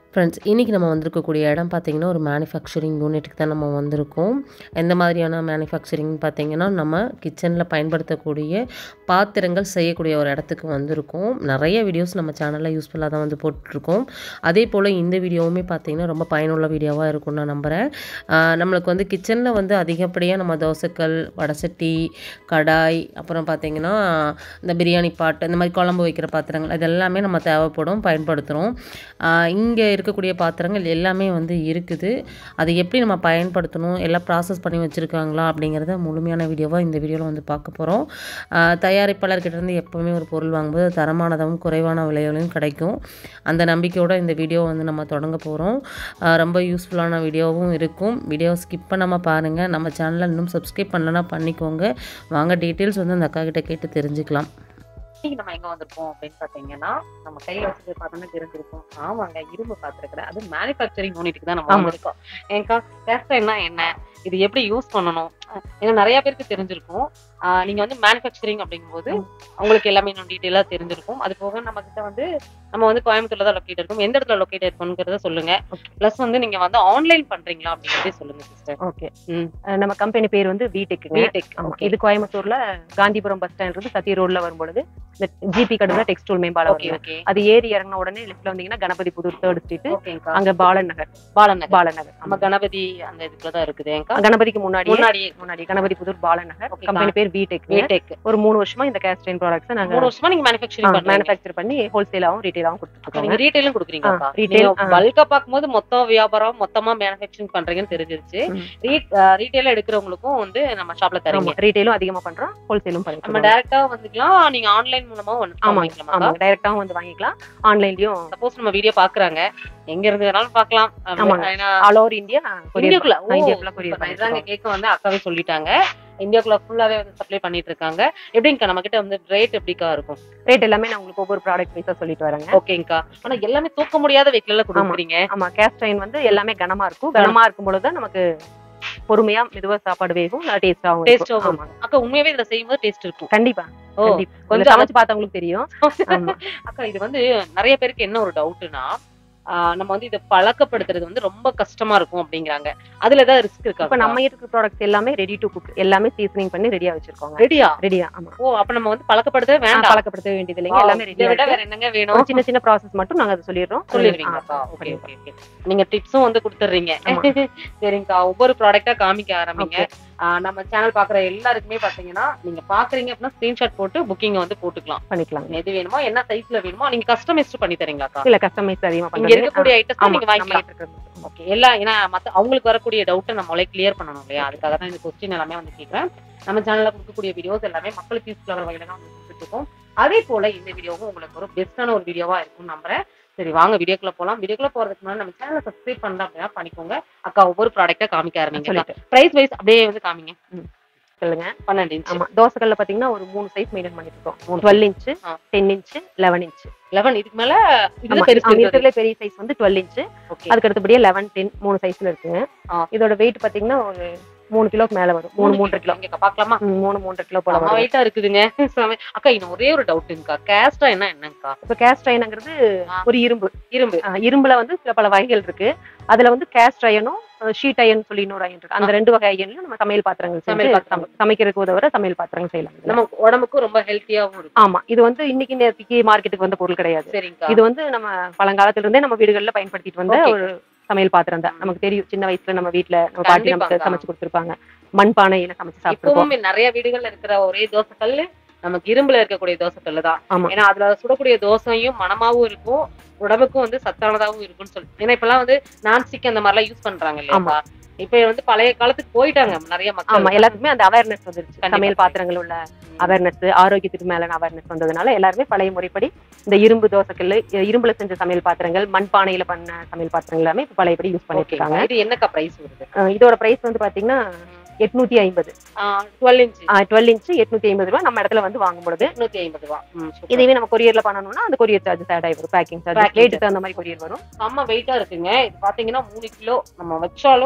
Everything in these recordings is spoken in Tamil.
ஃப்ரெண்ட்ஸ் இன்றைக்கி நம்ம வந்திருக்கக்கூடிய இடம் பார்த்திங்கன்னா ஒரு மேனுஃபேக்சரிங் யூனிட்டுக்கு தான் நம்ம வந்திருக்கோம் எந்த மாதிரியான மேனுஃபேக்சரிங் பார்த்திங்கன்னா நம்ம கிச்சனில் பயன்படுத்தக்கூடிய பாத்திரங்கள் செய்யக்கூடிய ஒரு இடத்துக்கு வந்திருக்கோம் நிறைய வீடியோஸ் நம்ம சேனலில் யூஸ்ஃபுல்லாக தான் வந்து போட்டுட்ருக்கோம் அதே போல் இந்த வீடியோவுமே பார்த்திங்கன்னா ரொம்ப பயனுள்ள வீடியோவாக இருக்கும்னு நான் நம்புகிறேன் ஆஹ் நம்மளுக்கு வந்து கிச்சனில் வந்து அதிகப்படியாக நம்ம தோசைக்கல் வடசட்டி கடாய் அப்புறம் பார்த்திங்கன்னா இந்த பிரியாணி பாட்டு இந்த மாதிரி குழம்பு வைக்கிற பாத்திரங்கள் இது எல்லாமே நம்ம தேவைப்படும் பயன்படுத்துகிறோம் இங்கே இருக்கக்கூடிய பாத்திரங்கள் எல்லாமே வந்து இருக்குது அதை எப்படி நம்ம பயன்படுத்தணும் எல்லாம் ப்ராசஸ் பண்ணி வச்சுருக்காங்களா அப்படிங்கிறத முழுமையான வீடியோவாக இந்த வீடியோவில் வந்து பார்க்க போகிறோம் தயாரிப்பாளர்கிட்ட இருந்து எப்போவுமே ஒரு பொருள் வாங்கும்போது தரமானதாகவும் குறைவான விலையிலும் கிடைக்கும் அந்த நம்பிக்கையோட இந்த வீடியோ வந்து நம்ம தொடங்க போகிறோம் ரொம்ப யூஸ்ஃபுல்லான வீடியோவும் இருக்கும் வீடியோ ஸ்கிப் பண்ணாமல் பாருங்கள் நம்ம சேனலை இன்னும் சப்ஸ்கிரைப் பண்ணலன்னா பண்ணிக்கோங்க வாங்க டீட்டெயில்ஸ் வந்து அந்த அக்கா கிட்ட கேட்டு தெரிஞ்சுக்கலாம் இன்னைக்கு நம்ம எங்க வந்திருக்கோம் அப்படின்னு பாத்தீங்கன்னா நம்ம கையில வச்சு பார்த்தோம்னா தெரிஞ்சிருக்கும் ஆமாங்க இரும்பு பாத்திருக்கிறேன் அது மேனுஃபேக்சரிங் யூனிட்டுக்கு தான் நம்ம ஆமா. வந்திருக்கோம் ஏங்கா கேஸ்டைன்னா என்ன இது எப்படி யூஸ் பண்ணணும் அஹ் ஏன்னா நிறைய பேருக்கு தெரிஞ்சிருக்கும் ஆஹ் நீங்க வந்து மேனுஃபேக்சரிங் அப்படிங்கும்போது உங்களுக்கு எல்லாமே இன்னும் டீட்டெயிலா தெரிஞ்சிருக்கும் அது போக நம்ம கிட்ட வந்து நம்ம வந்து கோயம்புத்தூர்ல தான் லொக்கேட் இருக்கும் எந்த இடத்துல லொக்கேட் இருக்குங்கிறத சொல்லுங்க பிளஸ் வந்து நீங்க வந்து ஆன்லைன் பண்றீங்களா அப்படிங்கறதே சொல்லுங்க சிஸ்டர் ஓகே ம். நம்ம கம்பெனி பேர் வந்து பிடெக் பிடெக் ஆமா இது கோயம்புத்தூர்ல காந்திபுரம் பஸ் ஸ்டாண்ட் இருந்து சத்தி ரோட்ல வரும்பொழுது இந்த ஜிபி கடை டெக்ஸ்டைல் மேம்பாலம் ஓகே வரும் ஓகே அது ஏறி இறங்கின உடனே லெஃப்ட்ல வந்தீங்கன்னா கணபதி புதூர் தேர்ட் ஸ்ட்ரீட் ஓகேங்கா அங்க பாலன் நகர் பாலன் நகர் பாலன் நகர் நம்ம கணபதி அந்த இதுக்குள்ள தான் இருக்குது ஏங்கா கணபதிக்கு முன்னாடி முன்னாடி முன்னாடி கணபதி புதூர் பாலன் நகர் Okay, கம்பெனி பேர் பிடெக் பிடெக் ஒரு மூணு வருஷமா இந்த கேஸ்டைன் ப்ராடக்ட்ஸ் நாங்க மூணு வருஷமா நீங்க மேனுஃபேக்சரிங் பண்றீங்க மேனுஃபேக்சர் பண்ணி ஹோல்சேலாவும் ரீட்டைலாவும் கொடுத்துருக்கோம் நீங்க ரீட்டைலும் கொடுக்குறீங்க ஆ, retail, ஆ. பல்கா பார்க்கும்போது மொத்த வியாபாரம் மொத்தமா மேனுஃபேக்சரிங் பண்றீங்கன்னு தெரிஞ்சிருச்சு ம். ரீட்டைல எடுக்கிறவங்களுக்கும் வந்து நம்ம ஷாப்ல தரீங்க ரீட்டைலும் அதிகமா பண்றோம் ஹோல்சேலும் நம்ம பண்ணிக்கலாம் டைரக்டா வந்துக்கலாம் நீங்க ஆன்லைன் மூலமா ஆமா ஆமா டைரக்டாவும் வந்து வாங்கிக்கலாம் ஆன்லைன்லயும் சப்போஸ் நம்ம வீடியோ பாக்குறாங்க எங்க இருந்து வேணாலும் பார்க்கலாம் ஆமாங்க. ஏன்னா ஆல் ஓவர் இந்தியா இந்தியாக்குள்ள ஓ, இந்தியாக்குள்ள super. கொரியர் நான் இதாங்க கேட்க வந்து அக்காவே சொல்லிட்டாங்க இந்தியாக்குள்ள ஃபுல்லாவே வந்து சப்ளை பண்ணிட்டு இருக்காங்க எப்படிங்கக்கா நம்ம கிட்ட வந்து ரேட் எப்படிக்கா இருக்கும் ரேட் எல்லாமே நான் உங்களுக்கு ஒவ்வொரு ப்ராடக்ட் வைஸா சொல்லிட்டு வரேங்க ஓகேங்கக்கா ஆனா எல்லாமே தூக்க முடியாத வெயிட்ல கொடுக்குறீங்க ஆமா கேஸ்ட் அயன் வந்து எல்லாமே கனமா இருக்கும் கனமா இருக்கும் பொழுது நமக்கு பொறுமையா மெதுவா சாப்பாடு வேகும் டேஸ்டாவும் டேஸ்ட் இருக்கும் ஆமா. அக்கா உண்மையாவே இதுல செய்யும்போது டேஸ்ட் இருக்கும் கண்டிப்பா ஓ கண்டிப்பா கொஞ்சம் கொஞ்சம் சமைச்சு பார்த்தவங்களுக்கு தெரியும் ஆமா அக்கா இது வந்து நிறைய பேருக்கு என்ன ஒரு டவுட்னா நம்ம வந்து இதை பழக்கப்படுத்துறது வந்து ரொம்ப கஷ்டமா இருக்கும் அப்படிங்கிறாங்க அதுல ஏதாவது ரிஸ்க் இருக்கா இப்ப நம்ம இருக்கிற ப்ராடக்ட்ஸ் எல்லாமே ரெடி டு குக் எல்லாமே சீசனிங் பண்ணி ரெடியா வச்சிருக்கோங்க ரெடியா ரெடியா ஆமா ஓ அப்ப நம்ம வந்து பழக்கப்படுத்த ஆ, வேண்டாம் பழக்கப்படுத்த வேண்டியது இல்லைங்க எல்லாமே இதை ரெடியா விட வேற என்னங்க ஒரு வேணும் சின்ன சின்ன ப்ராசஸ் மட்டும் நாங்க அதை சொல்லிடுறோம் சொல்லிடுவீங்கக்கா ஆ, ஓகே ஓகே ஓகே நீங்க டிப்ஸும் வந்து கொடுத்துறீங்க ஆமா. சரிங்கக்கா ஒவ்வொரு ப்ராடக்ட்டா காமிக்க ஆரம்பிங்க Okay. ஆ, நம்ம சேனல் பாக்குற எல்லாருக்குமே பாத்தீங்கன்னா நீங்க பாக்குறீங்க அப்படின்னா ஸ்கிரீன்ஷாட் போட்டு புக்கிங் வந்து போட்டுக்கலாம் பண்ணிக்கலாம் எது வேணுமோ என்ன சைஸ்ல வேணுமோ நீங்க கஸ்டமைஸ்ட் பண்ணி தரீங்களாக்கா இல்ல கஸ்டமைஸ் அதிகமா இங்க பண்றது இருக்கக்கூடிய ஐட்டம்ஸ் ஆமா நீங்க வாங்கிக்கலாம் நம்ம இருக்கிறது. ஓகே எல்லாம் ஏன்னா மத்த அவங்களுக்கு வரக்கூடிய டவுட்டை நம்மளே கிளியர் பண்ணணும் இல்லையா அதுக்காக தான் இந்த கொஸ்டின் எல்லாமே வந்து கேட்கிறேன் நம்ம சேனல்ல கொடுக்கக்கூடிய வீடியோஸ் எல்லாமே மக்களுக்கு யூஸ்ஃபுல் ஆகிற வகையில தான் வந்து கொடுத்துட்டு இருக்கோம் அதே போல இந்த வீடியோவும் உங்களுக்கு ஒரு பெஸ்டான ஒரு வீடியோவா இருக்கும்னு நம்புறேன் சரி வாங்க வீடியோக்குள்ள போலாம் வீடியோக்குள்ள போறதுக்கு முன்னாடி நம்ம சேனலை சப்ஸ்கிரைப் பண்ணலாம் அப்படின்னா பண்ணிக்கோங்க அக்கா ஒவ்வொரு ப்ராடக்ட்டா காமிக்க ஆரம்பிங்க சொல்லிட்டு பிரைஸ் வைஸ் அப்படியே வந்து காமிங்க சொல்லுங்க பன்னெண்டு இன்ச் ஆமா தோசைகள்ல பாத்தீங்கன்னா ஒரு மூணு சைஸ் மெயின்டைன் பண்ணிட்டு இருக்கோம் மூணு டுவெல் இன்ச் ஆ. Ten inch eleven inch eleven இதுக்கு மேல இதுல ஆமா, பெருசு ஆமா, இருக்காது. இருக்கிறதுல பெரிய சைஸ் வந்து டுவெல் இன்ச் ஓகே அதுக்கு அடுத்தபடியே லெவன் டென் மூணு சைஸ்ல இருக்குங்க ஆ. இதோட வெயிட் பாத்தீங்கன்னா ஒரு மூணு கிலோக்கு மேல வரும் மூணு மூன்றரை கிலோ இங்க பாக்கலாமா ம், மூணு மூன்றரை கிலோ போல செம வரும் வெயிட்டா இருக்குதுங்க செம- அக்கா இன்னும் ஒரே ஒரு டவுட்டுங்கக்கா கேஸ்டா என்ன என்னங்கக்கா இப்ப கேஸ்ட் அயனுங்கிறது ஆ. ஒரு இரும்பு இரும்பு ஆ, இரும்புல வந்து சில பல வகைகள் இருக்கு அதுல வந்து கேஸ்ட் அயனும் ஷீட் அயன் சொல்லி இன்னொரு அயன் இருக்கு அந்த ரெண்டு வகை அயன்லயும் நம்ம சமையல் பாத்திரங்கள் சமையல் சமையல் பாத்திரங்கள். சமைக்கிறதுக்கு உதவுற சமையல் பாத்திரங்கள் செய்யலாம் இதுல. நம்ம உடம்புக்கும் ரொம்ப ஹெல்த்தியாவும் இருக்கும் ஆமா இது வந்து இன்னைக்கு நேரத்துக்கு மார்க்கெட்டுக்கு வந்த பொருள் கிடையாது சரிங்கக்கா இது வந்து நம்ம பழங்காலத்துல இருந்தே நம்ம வீடுகள்ல பயன்படுத்திட்டு வந்த Okay. ஒரு சமையல் பாத்திரம் தான் நமக்கு தெரியும் சின்ன வயசுல நம்ம வீட்ல நம்ம பாட்டி நமக்கு கண்டிப்பாங்க. சமைச்சு கொடுத்திருப்பாங்க மண் பானையில சமைச்சு சாப்பிட்டுருப்போம் இப்பவும் நிறைய வீடுகள்ல இருக்கிற ஒரே தோசை கல்லு நமக்கு இரும்புல இருக்கக்கூடிய தோசை கல்லு தான் ஆமா. ஏன்னா அதுல சுடக்கூடிய தோசையும் மனமாவும் இருக்கும் உடம்புக்கும் வந்து சத்தானதாவும் இருக்கும்னு சொல்லி ஏன்னா இப்பெல்லாம் வந்து நான்ஸ்டிக் அந்த மாதிரி எல்லாம் யூஸ் பண்றாங்க இல்லையா இப்ப வந்து பழைய காலத்துக்கு போயிட்டாங்க நிறைய ஆமா மக்கள் எல்லாத்துக்குமே அந்த அவேர்னஸ் வந்துருச்சு கண்டிப்பா. சமையல் பாத்திரங்கள் உள்ள அவேர்னஸ் ஆரோக்கியத்துக்கு மேலான அவேர்னஸ் வந்ததுனால எல்லாருமே பழைய முறைப்படி இந்த இரும்பு தோசைக்கல் இரும்புல செஞ்ச சமையல் பாத்திரங்கள் மண்பானையில பண்ண சமையல் பாத்திரங்கள் எல்லாமே இப்ப பழையபடி யூஸ் பண்ணிட்டு ஓகே இருக்காங்க இது என்னக்கா பிரைஸ் வருது அஹ் இதோட பிரைஸ் வந்து பாத்தீங்கன்னா எட்நூத்தி ஐம்பது டுவெல் இன்ச் டுவெல் இன்ச் எட்நூத்தி ஐம்பது ரூபாய் நம்ம இடத்துல வந்து வாங்கும் பொழுது நூத்தி ஐம்பது ரூபா ம், super. இதுவே நம்ம கொரியர்ல பண்ணணும்னா அந்த கொரியர் சார்ஜஸ் ஆட் ஆகி வரும் பேக்கிங் சார்ஜ் Packing ரேட்டுக்கு அந்த மாதிரி கொரியர் வரும் செம்ம வெயிட்டா இருக்குங்க இது பாத்தீங்கன்னா மூணு கிலோ நம்ம வச்சாலும்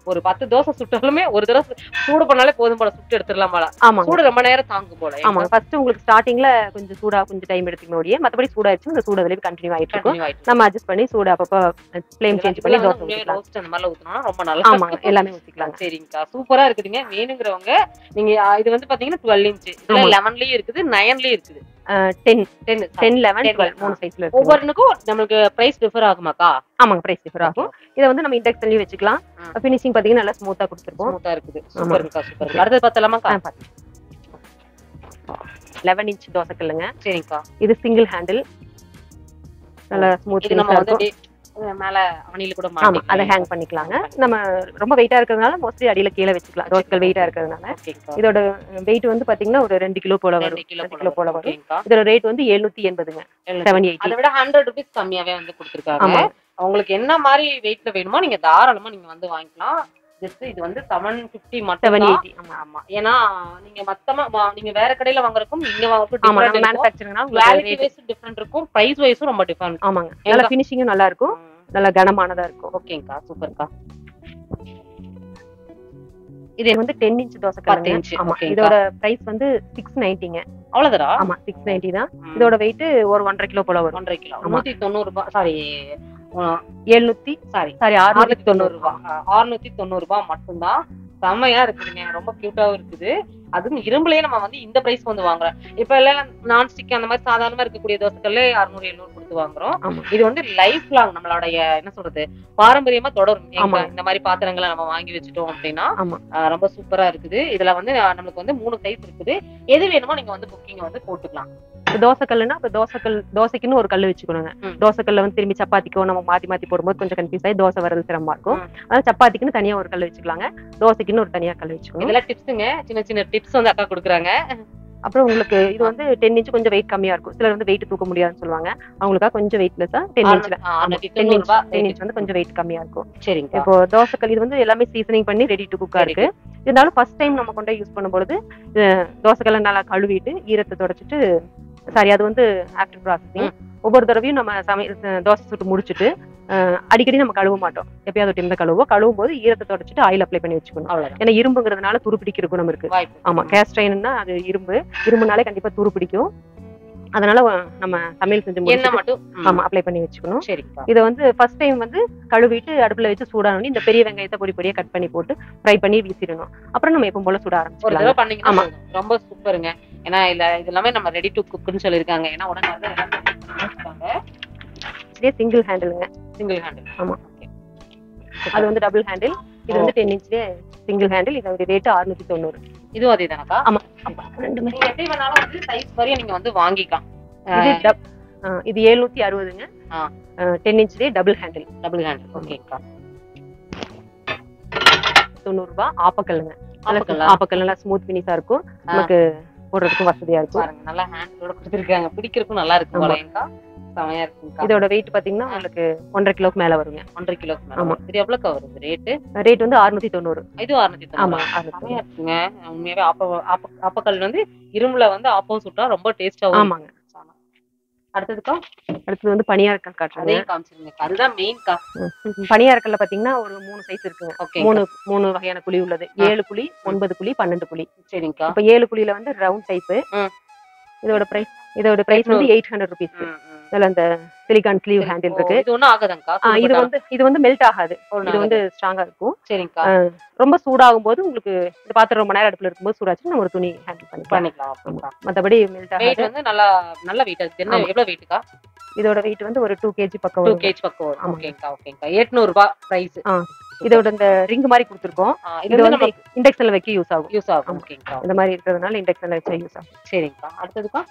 ஒரு பத்து தோசை சுட்டாலுமே ஒரு தடவை சூடு பண்ணாலே போதும் போல சுட்டு எடுத்துடலாம் போல ஆமாங்க சூடு ரொம்ப நேரம் தாங்கும் போல ஆமாங்க ஃபர்ஸ்ட் உங்களுக்கு ஸ்டார்டிங்ல கொஞ்சம் சூடா கொஞ்சம் டைம் எடுத்துக்கணும் ஒழிய மத்தபடி சூடாயிருச்சு இந்த சூடு அதுலயே கண்டினியூ ஆயிட்டு இருக்கும் Continue ஆயிட்டு நம்ம அட்ஜஸ்ட் பண்ணி சூடு அப்பப்போ ஃப்ளேம் சேஞ்ச் பண்ணி தோசை ஊத்திக்கலாம் ரோஸ்ட் அந்த மாதிரிலாம் ஊத்துனா ரொம்ப நல்லா ஆமாங்க எல்லாமே ஊத்திக்கலாங்க சரிங்கக்கா சூப்பரா இருக்குதுங்க வேணுங்கிறவங்க நீங்க ஆ, இது வந்து பாத்தீங்கன்னா டுவெல் இன்ச் இதுல ஆமா. லெவன்லயும் இருக்குது நயன்லயும் இருக்குது ten ten ten eleven 10, twelve மூணு சைஸ்ல இருக்கு ஒவ்வொன்றுக்கும் நம்மளுக்கு பிரைஸ் டிஃபர் ஆகுமாக்கா ஆமாங்க பிரைஸ் டிஃபர் ஆகும் இதை வந்து நம்ம இண்டக்ஷன்லயும் வச்சுக்கலாம் ஆ. ஃபினிஷிங் பாத்தீங்கன்னா நல்லா ஸ்மூத்தா கொடுத்துருப்போம் ஸ்மூத்தா இருக்குது சூப்பர்க்கா சூப்பர் அடுத்தது பார்த்தலாமாக்கா லெவன் இன்ச் தோசை கல்லுங்க சரிங்கக்கா இது சிங்கிள் ஹேண்டில் நல்லா ஸ்மூத் இது நம்ம வந்து இருக்கும் அப்படியே, அஹ், மேல அவனில கூட ஆமா அதை ஹேங் பண்ணிக்கலாங்க நம்ம ரொம்ப வெயிட்டா இருக்கிறதுனால மோஸ்ட்லி அடியில கீழே வச்சுக்கலாம் தோசைகள் வெயிட்டா இருக்கிறதுனால ஓகேங்கக்கா இதோட வெயிட் வந்து பாத்தீங்கன்னா ஒரு ரெண்டு கிலோ போல வரும் ரெண்டு கிலோ ரெண்டு கிலோ போல வரும் ஓகேங்கக்கா இதோட ரேட் வந்து எழுநூத்தி எண்பதுங்க செவன் எயிட்டி அதை விட ஹண்ட்ரட் ருபீஸ் கம்மியாவே வந்து கொடுத்துருக்காங்க ஆமா உங்களுக்கு என்ன மாதிரி வெயிட்ல வேணுமோ நீங்க தாராளமா நீங்க வந்து வாங்கிக்கலாம் ஜஸ்ட் இது வந்து செவன் பிப்டி மட்டும் செவன் தான். எயிட்டி ஆமா ஆமா ஏன்னா நீங்க மத்தமா வா- நீங்க வேற கடையில வாங்குறதுக்கும் இங்க ஆமா வாங்குறதுக்கும் நம்ம டிஃபரெண்ட் மேனுஃபேக்சரிங்னா குவாலிட்டி வைஸ் டிஃபரெண்ட் இருக்கும் பிரைஸ் வைஸும் ரொம்ப டிஃபரெண்ட் ஆமாங்க நல்லா ஃபினிஷிங்கும் நல்லா இருக்கும் நல்லா கனமானதா இருக்கும் ஓகேங்கக்கா சூப்பர்க்கா இது வந்து டென் இன்ச் தோசை பத்து கல்லுங்க inch, ஆமா ஓகேங்கா. இதோட பிரைஸ் வந்து சிக்ஸ் நைன்டிங்க அவ்வளவுதாரா ஆமா சிக்ஸ் நைன்டி தான் இதோட வெயிட் ஒரு ஒன்றரை கிலோ போல வரும் ஒன்றரை கிலோ ஆமா. நூத்தி தொண்ணூறு ரூபாய் சாரி எழுநூத்தி சாரி சாரி அறுநூத்தி அறுநூத்தி தொண்ணூறு தொண்ணூறு ரூபாய் அறுநூத்தி தொண்ணூறு ரூபாய் மட்டும்தான் செம்மையா இருக்குதுங்க ரொம்ப கியூட்டாவும் இருக்குது அதுவும் இரும்புலயே நம்ம வந்து இந்த பிரைஸ் வந்து வாங்குறோம் இப்ப எல்லாம் நான்ஸ்டிக் அந்த மாதிரி சாதாரணமா இருக்கக்கூடிய தோசைகள்ல அறுநூறு எழுநூறு கொடுத்து வாங்குறோம் ஆமா இது வந்து லைஃப் லாங் நம்மளுடைய என்ன சொல்றது பாரம்பரியமா தொடரும் எங்க ஆமா. இந்த மாதிரி பாத்திரங்களை நம்ம வாங்கி வச்சுட்டோம் அப்படின்னா ஆமா. ஆஹ் ரொம்ப சூப்பரா இருக்குது இதுல வந்து ஆஹ் நம்மளுக்கு வந்து மூணு சைஸ் இருக்குது எது வேணுமோ நீங்க வந்து புக்கிங் வந்து போட்டுக்கலாம் இப்ப தோசை கல்லுனா இப்ப தோசை கல் தோசைக்குன்னு ஒரு கல் வச்சுக்கணுங்க ம். தோசை கல்ல வந்து திரும்பி சப்பாத்திக்கோ நம்ம மாத்தி மாத்தி போடும்போது கொஞ்சம் கன்ஃபியூஸ் ஆகி தோசை வரது சிரமமா இருக்கும் ம். அதனால சப்பாத்திக்குன்னு தனியா ஒரு கல் வச்சுக்கலாங்க தோசைக்குன்னு ஒரு தனியா கல் வச்சுக்கணும் இதெல்லாம் டிப்ஸுங்க சின்ன சின்ன டிப்ஸ் வந்து அக்கா கொடுக்குறாங்க அப்புறம் உங்களுக்கு இது வந்து டென் இன்ச் கொஞ்சம் வெயிட் கம்மியா இருக்கும் சிலர் வந்து வெயிட் தூக்க முடியாதுன்னு சொல்லுவாங்க அவங்களுக்காக கொஞ்சம் வெயிட்லெஸ்ஸா டென் இன்ச்ல அறுநூத்தி டென் தொண்ணூறு இன்ச் ரூபாய் டென் இன்ச் வந்து கொஞ்சம் வெயிட் கம்மியா இருக்கும் சரிங்க இப்போ தோசைக்கல் இது வந்து எல்லாமே சீசனிங் பண்ணி ரெடி டு குக்கா Very இருக்கு இருந்தாலும் ஃபர்ஸ்ட் டைம் நம்ம கொண்டு யூஸ் பண்ணும்பொழுது அஹ், தோசைக்கல்லை நல்லா கழுவிட்டு ஈரத்தை தொடச்சிட்டு சாரி அது வந்து ஆஃப்டர் ப்ராசஸிங் ஒவ்வொரு தடவையும் நம்ம சமையல் அஹ், தோசை சுட்டு முடிச்சிட்டு அஹ், அடிக்கடி நம்ம கழுவ மாட்டோம் எப்பயாவது ஒரு டைம் தான் கழுவோம் கழுவும் போது ஈரத்தை தொடச்சிட்டு ஆயில் அப்ளை பண்ணி வச்சுக்கணும் அவ்வளவுதான் ஏன்னா இரும்புங்கிறதுனால துரு பிடிக்கிற குணம் இருக்கு வாய்ப்பு ஆமா கேஸ்ட்ரைன்னா அது இரும்பு இரும்புனாலே கண்டிப்பா துரு பிடிக்கும் அதனால அஹ், நம்ம சமையல் செஞ்சு எண்ணெய் முடிச்சிட்டு மட்டும் ம். ஆமா அப்ளை பண்ணி வச்சுக்கணும் சரிங்கக்கா இதை வந்து ஃபர்ஸ்ட் டைம் வந்து கழுவிட்டு அடுப்புல வச்சு சூடானோடனே இந்த பெரிய வெங்காயத்தை பொடி பொடியா கட் பண்ணி போட்டு ஃப்ரை பண்ணி வீசிடணும் அப்புறம் நம்ம எப்பவும் போல சுட ஒரு ஆரம்பிச்சிடலாம் தடவை பண்ணீங்கன்னா ஆமா. போதும். ரொம்ப சூப்பருங்க ஏன்னா இல்ல இது எல்லாமே நம்ம ரெடி டு குக்னு சொல்லிருக்காங்க ஏன்னா உடனே வந்து சிங்கிள் ஹேண்டிலுங்க சிங்கிள் ஹேண்டில் ஆமா. அது வந்து டபுள் ஹேண்டில் இது வந்து டென் இன்ச்லயே சிங்கிள் ஹேண்டில் இதோட ரேட் அறுநூத்தி தொண்ணூறு இதுவும் அதே தானக்கா ஆமா ரெண்டுமே நீங்க எப்படி வேணாலும் வந்து சைஸ் வரையும் நீங்க வந்து வாங்கிக்கலாம் இது டப் ஆ, இது எழுநூத்தி அறுபதுங்க ஆ. டென் இன்ச்லயே டபுள் ஹேண்டில் டபுள் ஹேண்டில் ஓகேக்கா தொண்ணூறு ரூபாய் ஆப்பக்கல்லுங்க ஆப்பக்கல்லா? ஆப்பக்கல் நல்லா ஸ்மூத் ஃபினிஷா இருக்கும் நமக்கு போடுறதுக்கும் வசதியா இருக்கும் பாருங்க நல்லா ஹேண்டோட கொடுத்துருக்காங்க பிடிக்கிறதுக்கும் நல்லா இருக்கு ஆமா. போலங்கக்கா செமையா இருக்குங்கக்கா இதோட வெயிட் பாத்தீங்கன்னா உங்களுக்கு ஒன்றரை கிலோக்கு மேல வருங்க ஒன்றரை கிலோக்கு மேல ஆமா. வரும். இது எவ்வளவுக்கா வருது ரேட்டு ரேட் வந்து அறுநூத்தி தொண்ணூறு இது அறுநூத்தி ஆமா தொண்ணூறு அறுநூத்தி செமையா இருக்குங்க உண்மையாவே ஆப்ப ஆப்ப ஆப்பக்கல் வந்து இரும்புல வந்து ஆப்பம் சுட்டா ரொம்ப டேஸ்டாவும் ஆமாங்க அடுத்ததுக்கா அடுத்தது வந்து பனியாரக்கல் காட்டுறேன் அதையும் காமிச்சிருங்க அதுதான் மெயின்க்கா பனியாரக்கல்ல பாத்தீங்கன்னா ஒரு மூணு சைஸ் இருக்குங்க ஓகே மூணு மூணு வகையான குழி உள்ளது ஆ. ஏழு குழி ஒன்பது குழி பன்னெண்டு குழி சரிங்கக்கா இப்ப ஏழு குழியில வந்து ரவுண்ட் டைப் ம். இதோட பிரைஸ் இதோட பிரைஸ் வந்து எயிட் ஹண்ட்ரட் ருபீஸ் ம், ம். இதுல அந்த சிலிகான் ஸ்லீவ் சரி, ஹேண்டில் ஓ, இருக்கு இது ஒண்ணும் ஆகாதாங்கக்கா ஆ, இது வந்து இது வந்து மெல்ட் ஆகாது ஒண்ணும் இது வந்து ஆகாது. ஸ்ட்ராங்கா இருக்கும் சரிங்கக்கா ரொம்ப சூடாகும் போது உங்களுக்கு இந்த பாத்திரம் ரொம்ப நேரம் அடுப்புல இருக்கும்போது சூடாச்சு நம்ம ஒரு துணி ஹேண்டில் பண்ணிக்கலாம் பண்ணிக்கலாம் அப்படிங்களா மத்தபடி மெல்ட் வெயிட் ஆகாது வந்து நல்லா நல்ல வெயிட் அது என்ன ஆமா. எவ்வளவு வெயிட்டுக்கா இதோட வெயிட் வந்து ஒரு டூ கேஜி பக்கம் டூ வரும் கேஜ் பக்கம் வரும் ஆமா. ஓகேங்கக்கா ஓகேங்கக்கா எட்நூறு ரூபாய் பிரைஸ் ஆ. இதோட இந்த ரிங் மாதிரி கொடுத்துருக்கோம் இது இது வந்து வந்து நம்ம இண்டக்ஷன்ல வைக்க யூஸ் ஆகும் யூஸ் ஆகும் ஆமா. ஓகேங்கக்கா இந்த மாதிரி இருக்கிறதுனால இண்டக்ஷன்ல வச்சா யூஸ் ஆகும் சரிங்கக்கா அடுத்ததுக்கா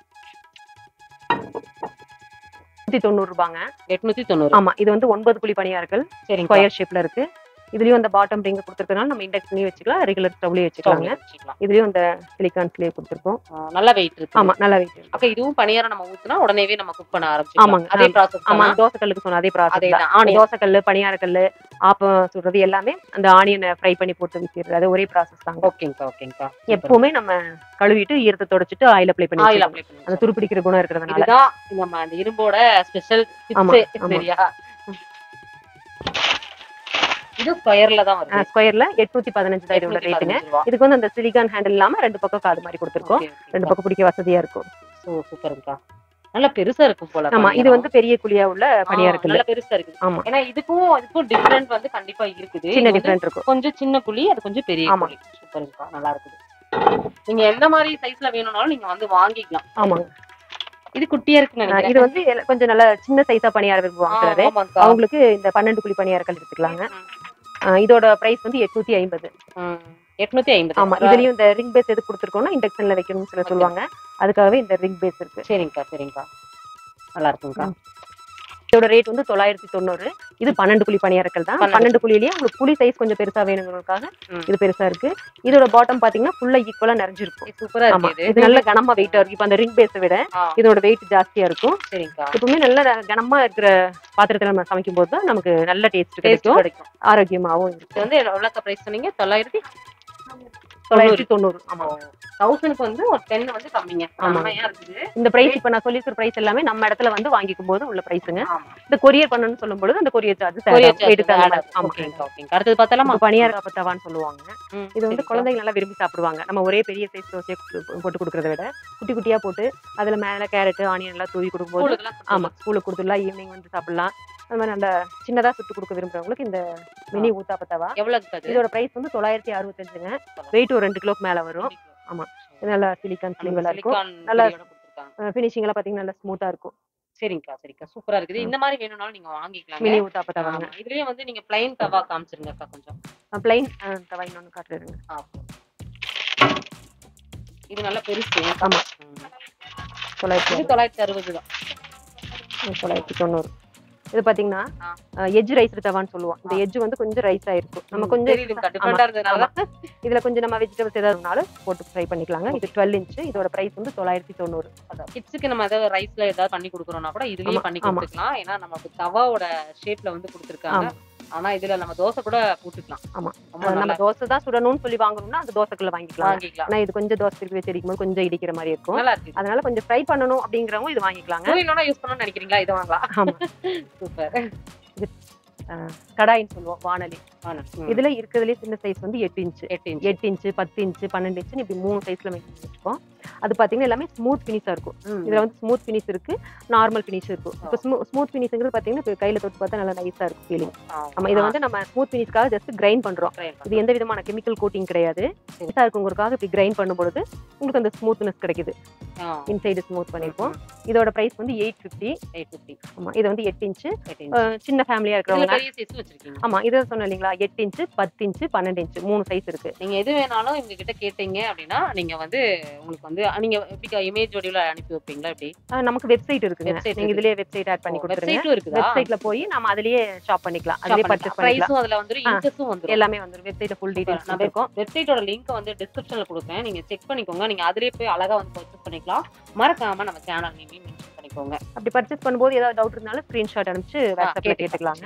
நூத்தி தொண்ணூறு ரூபாங்க எட்நூத்தி தொண்ணூறு ஆமா இது வந்து ஒன்பது குழி பனியார்கள் சரிங்க ஸ்கொயர் ஷேப்ல இருக்கு இதுலயும் அந்த பாட்டம் ரிங் கொடுத்துருக்கனால நம்ம இண்டக்ஷன்லயும் வச்சுக்கலாம் ரெகுலர் ஸ்டவ்லயும் வச்சுக்கலாங்க இதுலயும் அந்த சிலிகான்ஸ்லயே கொடுத்துருக்கோம் நல்ல வெயிட் இருக்கு ஆமா நல்லா வெயிட் அப்ப இதுவும் பணியாரம் நம்ம ஊத்துனா உடனேவே நம்ம குக் பண்ண ஆரம்பிச்சிடலாம் ஆமாங்க. அதே ஆமா. ப்ராசஸ் ஆமா தோசை கல்லுக்கு சொன்ன அதே ப்ராசஸ் அதேதான். தான் ஆனியன். தோசை கல்லு பனியார கல்லு ஆப்பம் சுடுறது எல்லாமே அந்த ஆனியனை ஃப்ரை பண்ணி போட்டு விக்கிறது அது ஒரே ப்ராசஸ் தாங்க ஓகேங்கக்கா ஓகேங்கக்கா எப்பவுமே நம்ம கழுவிட்டு ஈரத்தை தொடச்சிட்டு ஆயில் அப்ளை பண்ணி ஆயில் வச்சுக்கணும். அப்ளை பண்ணி அந்த துருப்பிடிக்கிற குணம் இருக்கிறதுனால இதுதான் நம்ம அந்த இரும்போட ஸ்பெஷல் ஆமா, டிப்ஸ் ஆமா. சரியா இது ஸ்கொயர்ல தான் வருது ஸ்கொயர்ல எட்நூத்தி பதினஞ்சு தான் இதோட ரேட்டுங்க இதுக்கு வந்து அந்த சிலிகான் ஹேண்டில் இல்லாம ரெண்டு பக்கம் காது மாதிரி கொடுத்துருக்கோம் ரெண்டு பக்கம் பிடிக்க வசதியா இருக்கும் சூப்பர்க்கா நல்லா பெருசா இருக்கும் போல ஆமா இது பணியாரம். வந்து பெரிய குழியா உள்ள ஆ, பணியாரம் நல்லா பெருசா இருக்குது ஆமா ஏன்னா இதுக்கும் இதுக்கும் டிஃபரெண்ட் வந்து கண்டிப்பா இருக்குது இது சின்ன வந்து டிஃபரெண்ட் இருக்கும் கொஞ்சம் சின்ன குழி அது கொஞ்சம் பெரிய ஆமா. குழி சூப்பர்க்கா நல்லா இருக்குது நீங்க எந்த மாதிரி சைஸ்ல வேணும்னாலும் நீங்க வந்து வாங்கிக்கலாம் ஆமாங்க இது குட்டியா இருக்குன்னு ஆ, நினைக்கிறேன் இது வந்து எல- கொஞ்சம் நல்ல சின்ன சைஸா பணியாரம் விரும்புவாங்க ஆ, சிலரு. ஆமாக்கா. அவங்களுக்கு இந்த பன்னெண்டு குழி பணியாரங்கள் எடுத்துக்கலாங்க ம், ஆ, இதோட பிரைஸ் வந்து எட்நூத்தி ஐம்பது ம். எட்நூத்தி ஐம்பது ஆமா இதுலயும் இந்த ரிங் பேஸ் எது கொடுத்துருக்கோம்னா இண்டக்ஷன்ல வைக்கணும்னு சில சொல்லுவாங்க அதுக்காகவே இந்த ரிங் பேஸ் இருக்கு சரிங்கக்கா சரிங்கக்கா நல்லா இருக்குங்கக்கா இதோட ரேட் வந்து தொள்ளாயிரத்தி தொண்ணூறு இது பன்னெண்டு குழி பணியாரங்கள் தான் பன்னெண்டு. பன்னெண்டு குழியிலேயே உங்களுக்கு குழி சைஸ் கொஞ்சம் பெருசா வேணுங்கிறதுக்காக ம். இது பெருசா இருக்கு இதோட பாட்டம் பாத்தீங்கன்னா ஃபுல்லா ஈக்குவலா நிறைஞ்சிருக்கும் இது சூப்பரா ஆமா இருக்கு இது நல்ல கனமா வெயிட்டா இருக்கு இப்ப அந்த ரிங் பேஸை விட ஆ, இதோட வெயிட் ஜாஸ்தியா இருக்கும் சரிங்கக்கா எப்பவுமே நல்ல கனமா இருக்கிற பாத்திரத்துல நம்ம சமைக்கும் போது தான் நமக்கு நல்ல டேஸ்ட் டேஸ்ட் கிடைக்கும் கிடைக்கும் ஆரோக்கியமாவும் இது இருக்கும் வந்து எவ்வளவு பிரைஸ் சொன்னீங்க தொள்ளாயிரத்தி தொள்ளாயிரத்தி தொண்ணூறு ஆமா தௌசண்ட்க்கு வந்து ஒரு டென் வந்து கம்மிங்க ஆமா. செம்மையா இருக்குது இந்த பிரைஸ் இப்ப நான் சொல்லியிருக்கிற பிரைஸ் எல்லாமே நம்ம இடத்துல வந்து வாங்கிக்கும் போது உள்ள பிரைஸுங்க ஆமா இந்த கொரியர் பண்ணணும்னு சொல்லும் பொழுது அந்த கொரியர் சார்ஜ் கொரியர் charge ஆமா add ஆகும். ஓகேங்கக்கா, ஓகேங்கக்கா. அடுத்தது பார்த்தலாமா இப்ப பணியார பத்தாவான்னு சொல்லுவாங்க ம், இது வந்து சரிங்கக்கா. குழந்தைங்க நல்லா விரும்பி சாப்பிடுவாங்க நம்ம ஒரே பெரிய சைஸ் தோசையை கு- போட்டு கொடுக்கறத விட குட்டி குட்டியா போட்டு அதுல மேல கேரட் ஆனியன் எல்லாம் தூவி கொடுக்கும்போது ஸ்கூலுக்குலாம் ஆமா ஸ்கூலுக்கு கொடுத்துடலாம் ஈவினிங் வந்து சாப்பிடலாம் அது மாதிரி நல்ல சின்னதா சுட்டு கொடுக்க விரும்புறவங்களுக்கு இந்த மினி ஊத்தா பத்தாவா எவ்வளவுக்கு அது இதோட பிரைஸ் வந்து தொள்ளாயிரத்தி அறுபத்தஞ்சுங்க வெயிட் ஒரு ரெண்டு கிலோக்கு மேல வரும் ஆமா. இது நல்லா சிலிக்கான் ஸ்லிம் எல்லாம் இருக்கும் சிலிக்கான் நல்லா- பிரியோட கொடுத்திருக்காங்க. ஃபினிஷிங் எல்லாம் பாத்தீங்கன்னா நல்லா ஸ்மூத்தா இருக்கும் சரிங்கக்கா சரிக்கா சூப்பரா இருக்குது இந்த மாதிரி வேணும்னாலும் நீங்க வாங்கிக்கலாம் மினி ஊத்தா பத்தாவாங்க இதுலயே வந்து நீங்க பிளைன் தவா காமிச்சிருங்கக்கா கொஞ்சம் பிளைன் தவா இன்னொன்னு காட்டுறேங்க ஆ. இது நல்ல பெருசு ஆமா. ம். தொள்ளாயிரத்தி இது தொள்ளாயிரத்தி அறுபது தான் அறுபது, தொள்ளாயிரத்தி தொண்ணூறு இது பாத்தீங்கன்னா ஆ. எஜ் ரைஸ் தவான்னு சொல்லுவோம் இந்த எஜ் வந்து கொஞ்சம் ரைஸ் ஆயிருக்கும் நம்ம கொஞ்சம் தெரியுதுக்கா டிஃபரெண்டா இருந்ததுனால இதுல கொஞ்சம் நம்ம வெஜிடபிள்ஸ் ஏதாவதுனாலும் போட்டு ஃப்ரை பண்ணிக்கலாங்க இது டுவெல் இன்ச் இதோட பிரைஸ் வந்து தொள்ளாயிரத்தி தொண்ணூறு கிட்ஸுக்கு நம்ம ஏதாவது ரைஸ்ல ஏதாவது பண்ணி கொடுக்குறோம்னா கூட இதுலயே ஆமா, பண்ணி ஆமா. கொடுத்துக்கலாம் ஏன்னா நமக்கு தவாவோட ஷேப்ல வந்து கொடுத்துருக்காங்க ஆனா இதுல நம்ம தோசை கூட போட்டுக்கலாம் ஆமா. ரொம்ப நம்ம நல்லா தோசை தான் சுடணும்னு சொல்லி வாங்கணும்னா அந்த தோசைக்குள்ள வாங்கிக்கலாம் வாங்கிக்கலாம் ஆனா இது கொஞ்சம் தோசை திருப்பி வச்சு அடிக்கும் போது கொஞ்சம் இடிக்கிற மாதிரி இருக்கும் நல்லா இருக்கு அதனால கொஞ்சம் ஃப்ரை பண்ணணும் அப்படிங்கிறவங்க இது வாங்கிக்கலாங்க கோயிலோட யூஸ் பண்ணணும்னு நினைக்கிறீங்களா இதை வாங்கலாம் ஆமா சூப்பர் கடாயின்னு சொல்லுவோம் வானலி இது இதுல இருக்கிறதுலயே சின்ன சைஸ் வந்து எட்டு இன்ச் எட்டு இன்ச் எட்டு இன்ச்சு பத்து இன்ச்சு பன்னெண்டு இன்ச்சு இப்படி மூணு சைஸ்ல வச்சிருக்கோம் அது பாத்தீங்கன்னா எல்லாமே ஸ்மூத் ஃபினிஷா இருக்கும் இதுல வந்து ஸ்மூத் ஃபினிஷ் இருக்கு நார்மல் ஃபினிஷ் இருக்கும் இப்போ ஸ்மூத் ஃபினிஷ்ங்கிறது பாத்தீங்கன்னா இப்ப கையில தொட்டு பார்த்தா நல்லா நைஸா இருக்கும் ஃபீலிங் நம்ம இதை வந்து நம்ம ஸ்மூத் ஃபினிஷ்க்காக ஜஸ்ட் கிரைண்ட் பண்றோம் இது எந்த விதமான கெமிக்கல் கோட்டிங் கிடையாது நைஸா இருக்குங்கிறதுக்காக இப்படி கிரைண்ட் பண்ணும்பொழுது உங்களுக்கு அந்த ஸ்மூத்னஸ் கிடைக்குது இன்சைடு ஸ்மூத் பண்ணிருப்போம் இதோட பிரைஸ் வந்து எயிட் ஃபிஃப்டி எயிட் ஃபிஃப்டி ஆமா இது வந்து எட்டு இன்ச்சு எயிட் இன்ச் சின்ன ஃபேமிலியா இதுல இருக்கிறவங்க பெரிய சைஸ் வச்சிருக்கீங்க ஆமா இதை சொன்னேன் இல்லைங்களா எட்டு இன்ச்சு பத்து இன்ச்சு பன்னெண்டு இன்ச்சு மூணு சைஸ் இருக்கு நீங்க எது வேணாலும் இவங்க கிட்ட கேட்டீங்க அப்படின்னா நீங்க வந்து உங்களுக்கு வந்து நீங்க எப்படி இமேஜ் வடிவுல அனுப்பி வைப்பீங்களா எப்படி ஆஹ் நமக்கு வெப்சைட் இருக்குங்க Website நீங்க இதுலயே வெப்சைட் ஆட் பண்ணி கொடுத்துருங்க வெப்சைட்டும் இருக்குதா வெப்சைட்ல போய் நம்ம அதுலயே ஷாப் பண்ணிக்கலாம் அதுலயே பர்ச்சேஸ் பண்ணிக்கலாம் பிரைஸும் அதுல வந்துரும் ஆ. இன்ட்ரெஸ்டும் வந்துரும் எல்லாமே வந்துரும் வெப்சைட்ல ஃபுல் டீடைல்ஸ் நம்ம இருக்கும் வெப்சைட்டோட லிங்க் வந்து டிஸ்கிரிப்ஷன்ல கொடுக்குறேன் நீங்க செக் பண்ணிக்கோங்க நீங்க அதுலயே போய் அழகா வந்து பர்ச்சேஸ் பண்ணிக்கலாம் மறக்காம நம்ம சேனல் நேமையும் மென்ஷன் பண்ணிக்கோங்க அப்படி பர்ச்சேஸ் பண்ணும்போது ஏதாவது டவுட் இருந்தாலும் ஸ்கிரீன்ஷாட் அனுப்பிச்சு வாட்ஸ்அப்ல கேட்டுக்கலாம். கேட்டுக்கலாங்க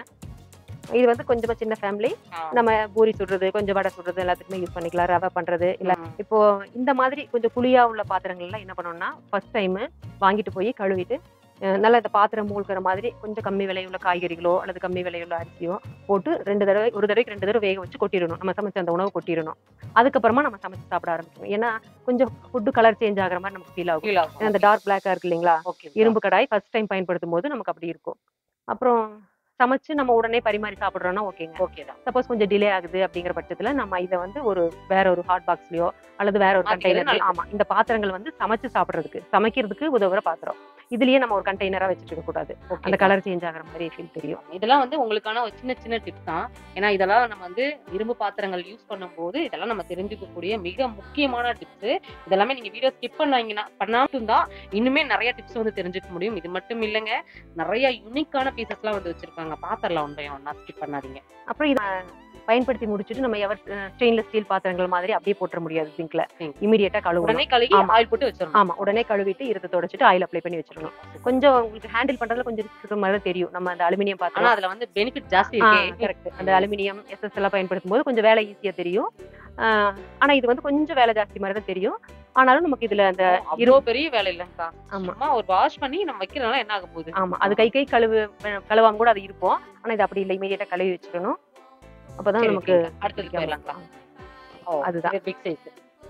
இது வந்து கொஞ்சமா சின்ன ஃபேமிலி ஆ. நம்ம பூரி சுடுறது கொஞ்சம் வடை சுடுறது எல்லாத்துக்குமே யூஸ் பண்ணிக்கலாம் ரவை பண்றது இல்ல ம். இப்போ இந்த மாதிரி கொஞ்சம் குழியா உள்ள பாத்திரங்கள் எல்லாம் என்ன பண்ணணும்னா ஃபர்ஸ்ட் டைம் வாங்கிட்டு போய் கழுவிட்டு அஹ் நல்லா இந்த பாத்திரம் மூழ்கிற மாதிரி கொஞ்சம் கம்மி விலையுள்ள காய்கறிகளோ அல்லது கம்மி விலையுள்ள அரிசியோ போட்டு ரெண்டு தடவை ஒரு தடவைக்கு ரெண்டு தடவை வேக வச்சு கொட்டிடணும் நம்ம சமைச்ச அந்த உணவு கொட்டிடணும் அதுக்கப்புறமா நம்ம சமைச்சு சாப்பிட ஆரம்பிக்கணும் ஏன்னா கொஞ்சம் ஃபுட்டு கலர் சேஞ்ச் ஆகுற மாதிரி நமக்கு ஃபீல் ஆகும் Feel ஆகும். ஏன்னா அந்த டார்க் பிளாக்கா இருக்கு இல்லைங்களா Okay. இரும்பு கடாய் ஃபர்ஸ்ட் டைம் பயன்படுத்தும் போது நமக்கு அப்படி இருக்கும் அப்புறம் சமைச்சு நம்ம உடனே பரிமாறி சாப்பிடுறோம்னா ஓகேங்க Okay தான். சப்போஸ் கொஞ்சம் டிலே ஆகுது அப்படிங்கிற பட்சத்துல நம்ம இதை வந்து ஒரு வேற ஒரு ஹாட் பாக்ஸ்லயோ அல்லது வேற ஒரு மாத்திக்கிறது கண்டெய்னர் நல்லது. ஆமா இந்த பாத்திரங்கள் வந்து சமைச்சு சாப்பிடுறதுக்கு சமைக்கிறதுக்கு உதவுற பாத்திரம் இதுலயே நம்ம ஒரு கண்டெய்னரா வச்சுட்டு இருக்க கூடாது Okay அந்த தான். கலர் சேஞ்ச் ஆகுற மாதிரி ஃபீல் தெரியும் இதெல்லாம் வந்து உங்களுக்கான ஒரு சின்ன சின்ன டிப்ஸ் தான் ஏன்னா இதெல்லாம் நம்ம வந்து இரும்பு பாத்திரங்கள் யூஸ் பண்ணும்போது இதெல்லாம் நம்ம தெரிஞ்சுக்கக்கூடிய மிக முக்கியமான டிப்ஸ் இதெல்லாமே நீங்க வீடியோ ஸ்கிப் பண்ணாங்கன்னா பண்ணாமட்டும் தான் இன்னுமே நிறைய டிப்ஸ் வந்து தெரிஞ்சுக்க முடியும் இது மட்டும் இல்லைங்க நிறைய யூனிக்கான பீசஸ்லாம் வந்து வச்சிருக்காங்க பாத்திரலாம் ஒன்றையும் ஒன்னா ஸ்கிப் பண்ணாதீங்க அப்புறம் இதை பயன்படுத்தி முடிச்சுட்டு நம்ம எவர் ஸ்டெயின்லெஸ் ஸ்டீல் பாத்திரங்கள் மாதிரி அப்படியே போட்டுற முடியாது சிங்க்ல Sink. இமீடியட்டா கழுவணும் உடனே கழுகி ஆமா. ஆயில் போட்டு வச்சிடணும் ஆமா உடனே கழுவிட்டு ஈரத்தை தொடச்சிட்டு ஆயில் அப்ளை பண்ணி வச்சிடணும் கொஞ்சம் உங்களுக்கு ஹேண்டில் பண்றதுல கொஞ்சம் ரிஸ்க் இருக்கிற மாதிரி தான் தெரியும் நம்ம அந்த அலுமினியம் ஆனா பாத்திரம் அதுல வந்து பெனிஃபிட் ஜாஸ்தி இருக்கு கரெக்ட் அந்த அலுமினியம் எஸ்எஸ் எல்லாம் பயன்படுத்தும் போது கொஞ்சம் வேலை ஈஸியா தெரியும் ஆஹ் ஆனா இது வந்து கொஞ்சம் வேலை ஜாஸ்தி மாதிரி தான் தெரியும் ஆனாலும் நமக்கு இதுல அந்த இவ்வளோ பெரிய வேலை இல்லைங்கக்கா ஆமா சும்மா ஒரு வாஷ் பண்ணி நம்ம வைக்கிறதுனால என்ன ஆக போகுது ஆமா அது கை கை கழுவு கழுவாம கூட அது இருப்போம் ஆனா இது அப்படி இல்லை இமீடியட்டா கழுவி வச்சிடணும் அப்பதான் சரி, நமக்கு ஓகேங்க. அடுத்தது போயிடலாங்களா ஓ அதுதான். பிக் சைஸ்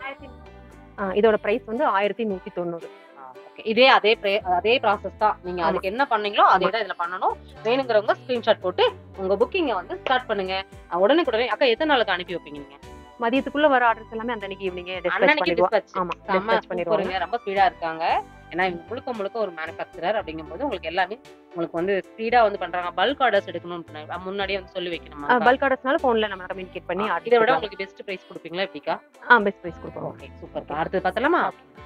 ஆ, இதோட பிரைஸ் வந்து ஆயிரத்தி நூத்தி தொண்ணூறு ஓகே இதே அதே pre- அதே ப்ராசஸ் தான் நீங்க அதுக்கு என்ன பண்ணீங்களோ அதே தான் இதுல பண்ணணும் வேணுங்கிறவங்க ஸ்கிரீன்ஷாட் போட்டு உங்க புக்கிங்க வந்து ஸ்டார்ட் பண்ணுங்க அஹ் உடனுக்குடனே அக்கா எத்தனை நாளுக்கு அனுப்பி வைப்பீங்க நீங்க மதியத்துக்குள்ள வர ஆர்டர்ஸ் எல்லாமே அந்த அன்னைக்கு ஈவினிங் டிஸ்பேச் அன்னன்னைக்கு பண்ணிடுவோம் dispatch. ஆமா செம்ம டிஸ்பேச் பண்ணிடுவாங்க சூப்பருங்க ரொம்ப ஸ்பீடா இருக்காங்க ஏன்னா இவங்க முழுக்க முழுக்க ஒரு மேனுஃபேக்சரர் அப்படிங்கும்போது உங்களுக்கு எல்லாமே உங்களுக்கு வந்து ஸ்பீடா வந்து பண்றாங்க பல்க் ஆர்டர்ஸ் எடுக்கணும்னு முன்னாடியே வந்து சொல்லி வைக்கணுமா பல்க் ஆர்டர்ஸ்னால போன்ல நம்ம கம்யூனிகேட் பண்ணி இதை ஆர்டர் விட உங்களுக்கு பெஸ்ட் பிரைஸ் கொடுப்பீங்களா எப்படிக்கா ஆ பெஸ்ட் பிரைஸ் கொடுப்போம் ஓகே சூப்பர் அடுத்தது பார்த்தலாமா